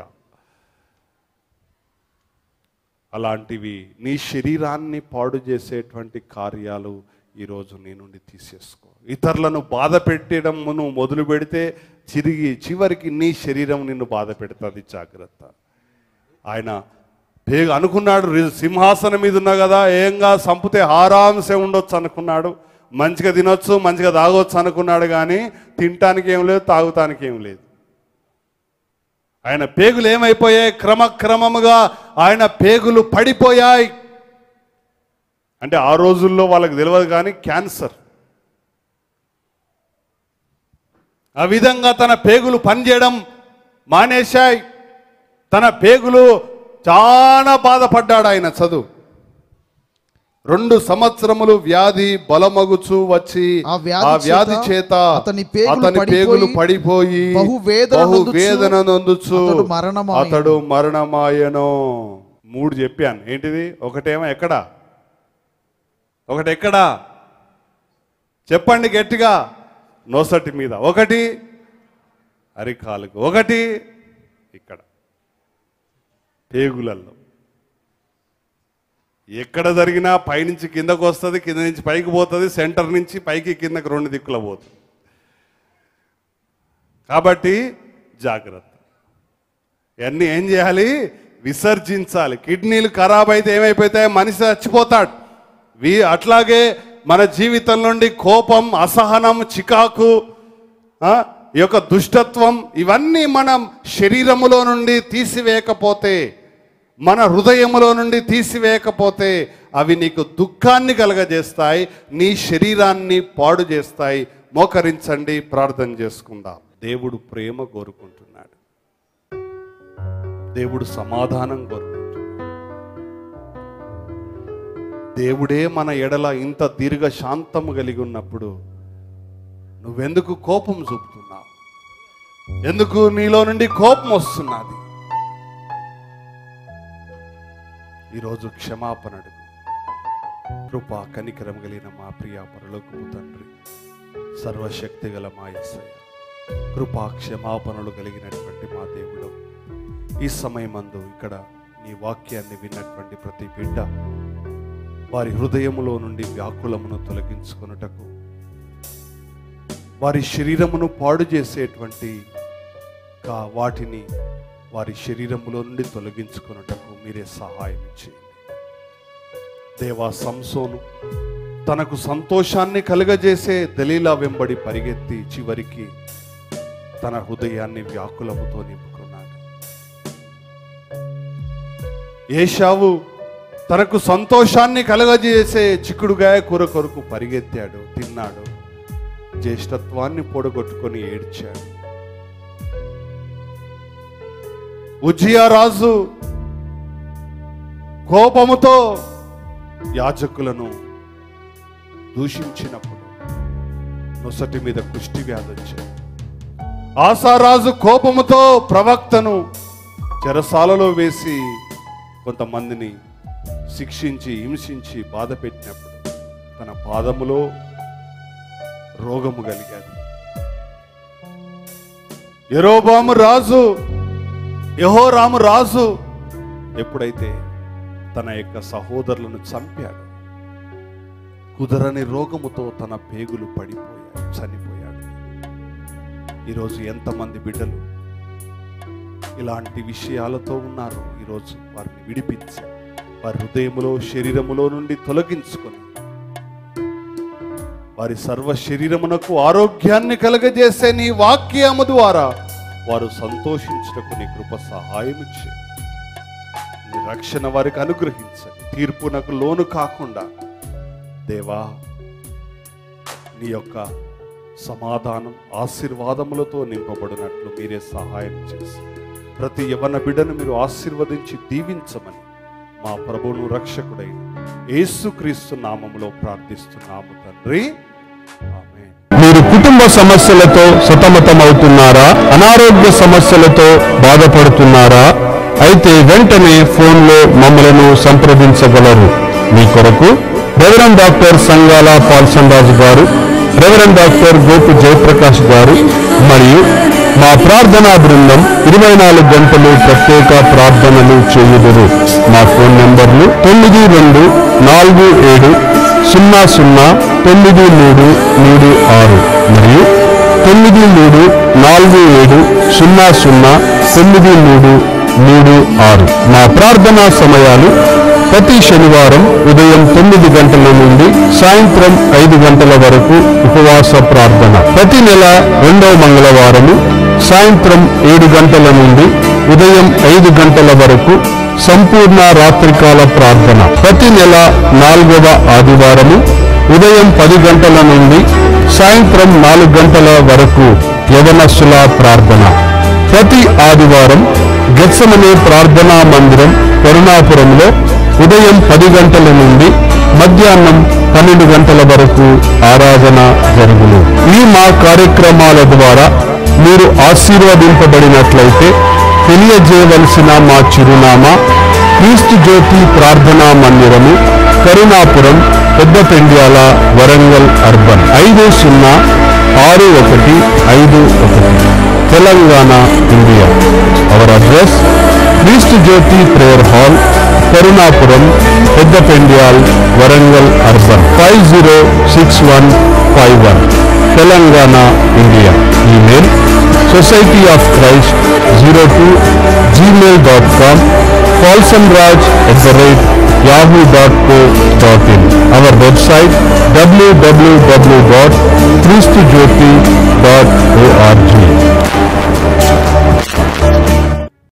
అలాంటివి నీ శరీరాన్ని పాడు చేసేటువంటి కార్యాలు ఈరోజు నీ నుండి తీసేసుకో ఇతరులను బాధ పెట్టడం నువ్వు మొదలు పెడితే తిరిగి చివరికి నీ శరీరం నిన్ను బాధ పెడుతుంది జాగ్రత్త ఆయన పేగ అనుకున్నాడు రి- సింహాసనం మీద ఉన్నా కదా ఏంగా సంపితే ఆరాంసే ఉండొచ్చు అనుకున్నాడు మంచిగా తినొచ్చు మంచిగా తాగొచ్చు అనుకున్నాడు కానీ తినటానికి ఏం లేదు తాగుతానికి ఏం లేదు ఆయన పేగులు ఏమైపోయాయి క్రమక్రమముగా ఆయన పేగులు పడిపోయాయి అంటే ఆ రోజుల్లో వాళ్ళకి తెలియదు కానీ క్యాన్సర్ ఆ విధంగా తన పేగులు పనిచేయడం మానేశాయి తన పేగులు చాలా బాధపడ్డాడు ఆయన చదువు రెండు సంవత్సరములు వ్యాధి బలమగుచు వచ్చి ఆ వ్యాధి ఆ వ్యాధి చేత చేత అతని పేగులు అతని పేగులు పడిపోయి పడిపోయి బహు వేదన బహు నొందుచు వేదన నొందుచు అతడు మరణమాయెను. అతడు మరణమాయను మూడు చెప్పాను ఏంటిది ఒకటేమో ఎక్కడ ఒకటి ఎక్కడా చెప్పండి గట్టిగా నోసటి మీద ఒకటి అరికాలుకు ఒకటి ఇక్కడ పేగులల్లో ఎక్కడ జరిగినా పైనుంచి కిందకు వస్తుంది కింద నుంచి పైకి పోతుంది సెంటర్ నుంచి పైకి కిందకు రెండు దిక్కుల పోతుంది కాబట్టి జాగ్రత్త ఇవన్నీ ఏం చేయాలి విసర్జించాలి కిడ్నీలు ఖరాబ్ అయితే ఏమైపోతాయి మనిషి చచ్చిపోతాడు వీ అట్లాగే మన జీవితం నుండి కోపం అసహనం చికాకు ఆ, ఈ యొక్క దుష్టత్వం ఇవన్నీ మనం శరీరములో నుండి తీసివేయకపోతే మన హృదయములో నుండి తీసివేయకపోతే అవి నీకు దుఃఖాన్ని కలగజేస్తాయి నీ శరీరాన్ని పాడు చేస్తాయి మోకరించండి ప్రార్థన చేసుకుందాం దేవుడు ప్రేమ కోరుకుంటున్నాడు దేవుడు సమాధానం కోరుకుంటున్నాడు దేవుడే మన ఎడల ఇంత దీర్ఘ శాంతము కలిగి ఉన్నప్పుడు నువ్వెందుకు కోపం చూపుతున్నావు ఎందుకు నీలో నుండి కోపం వస్తున్నది ఈరోజు క్షమాపణ అడుగు కృప కనికరం కలిగిన మా ప్రియ పరలోకపు తండ్రి సర్వశక్తి గల మా యేసయ్య కృపా క్షమాపణలు కలిగినటువంటి మా దేవుడు ఈ సమయమందు ఇక్కడ నీ వాక్యాన్ని విన్నటువంటి ప్రతి బిడ్డ వారి హృదయములో నుండి వ్యాకులమును తొలగించుకొనుటకు వారి శరీరమును పాడు చేసేటువంటి కా వాటిని వారి శరీరములో నుండి తొలగించుకొనుటకు మీరే సహాయం చేయండి దేవా సంసోను తనకు సంతోషాన్ని కలుగజేసే దలీలా వెంబడి పరిగెత్తి చివరికి తన హృదయాన్ని వ్యాకులముతో నింపుకున్నాడు ఏషావు తనకు సంతోషాన్ని కలగజేసే చిక్కుడుగాయ కూర కొరకు పరిగెత్తాడు తిన్నాడు జ్యేష్ఠత్వాన్ని పొడగొట్టుకొని ఏడ్చాడు ఉజ్జియా రాజు కోపముతో యాజకులను దూషించినప్పుడు నొసటి మీద కుష్టి వ్యాధి వచ్చింది ఆసారాజు కోపముతో ప్రవక్తను చెరసాలలో వేసి కొంతమందిని శిక్షించి హింసించి బాధ పెట్టినప్పుడు తన పాదములో రోగము కలిగాది యరోబాము రాజు యహోరాము రాజు ఎప్పుడైతే తన యొక్క సహోదరులను చంపాడు కుదరని రోగముతో తన పేగులు పడిపోయాడు చనిపోయాడు ఈరోజు ఎంతమంది బిడ్డలు ఇలాంటి విషయాలతో ఉన్నారు ఈరోజు వారిని విడిపించి వారి హృదయములో శరీరములో నుండి తొలగించుకొని వారి సర్వ శరీరమునకు ఆరోగ్యాన్ని కలగజేసే నీ వాక్యము ద్వారా వారు సంతోషించుటకు నీ కృప సహాయం చే నీ రక్షణ వారికి అనుగ్రహించండి తీర్పునకు లోను కాకుండా దేవా నీ యొక్క సమాధానం ఆశీర్వాదములతో నింపబడినట్లు మీరే సహాయం చేసి ప్రతి యవన బిడ్డను మీరు ఆశీర్వదించి దీవించమని మా ప్రభువును రక్షకుడైన యేసుక్రీస్తు నామములో ప్రార్థిస్తున్నాము తండ్రి ఆమేన్ మీరు కుటుంబ సమస్యలతో సతమతమవుతున్నారా అనారోగ్య సమస్యలతో బాధపడుతున్నారా అయితే వెంటనే ఫోన్లో మమ్మలను సంప్రదించగలరు మీ కొరకు reverend doctor Sangala Paulson Raju garu reverend doctor Gopu Jayaprakash గారు మరియు మా ప్రార్థనా బృందం ఇరవై నాలుగు గంటలు ప్రత్యేక ప్రార్థనలు చేయుదురు మా ఫోన్ నంబర్లు తొమ్మిది రెండు నాలుగు ఏడు సున్నా సున్నా తొమ్మిది మూడు మూడు ఆరు మరియు తొమ్మిది మూడు నాలుగు ఏడు సున్నా సున్నా తొమ్మిది మూడు మూడు ఆరు మా ప్రార్థనా సమయాలు ప్రతి శనివారం ఉదయం తొమ్మిది గంటల నుండి సాయంత్రం ఐదు గంటల వరకు ఉపవాస ప్రార్థన ప్రతి నెల రెండవ మంగళవారము సాయంత్రం ఏడు గంటల నుండి ఉదయం ఐదు గంటల వరకు సంపూర్ణ రాత్రికాల ప్రార్థన ప్రతి నెల నాలుగవ ఆదివారము ఉదయం పది గంటల నుండి సాయంత్రం నాలుగు గంటల వరకు యవనస్సుల ప్రార్థన ప్రతి ఆదివారం గెత్సమనే ప్రార్థనా మందిరం కరుణాపురంలో ఉదయం పది గంటల నుండి మధ్యాహ్నం పన్నెండు గంటల వరకు ఆరాధన జరుగును ఈ మా కార్యక్రమాల ద్వారా మీరు ఆశీర్వదింపబడినట్లయితే తెలియజేయవలసిన మా చిరునామా క్రీస్తు జ్యోతి ప్రార్థనా మందిరము కరుణాపురం పెద్దపెండ్యాల వరంగల్ అర్బన్ ఐదు సున్నా ఆరు ఒకటి ఐదు ఒకటి Telangana India our address Kreestu Jyothi prayer hall Karunapuram Peddapendyal Warangal urban five zero six one five one Telangana India email society of Christ zero two gmail dot com Kalson Raj at the rate yahoo dot co dot in our website WWW dot Kreestu Jyothi dot ORG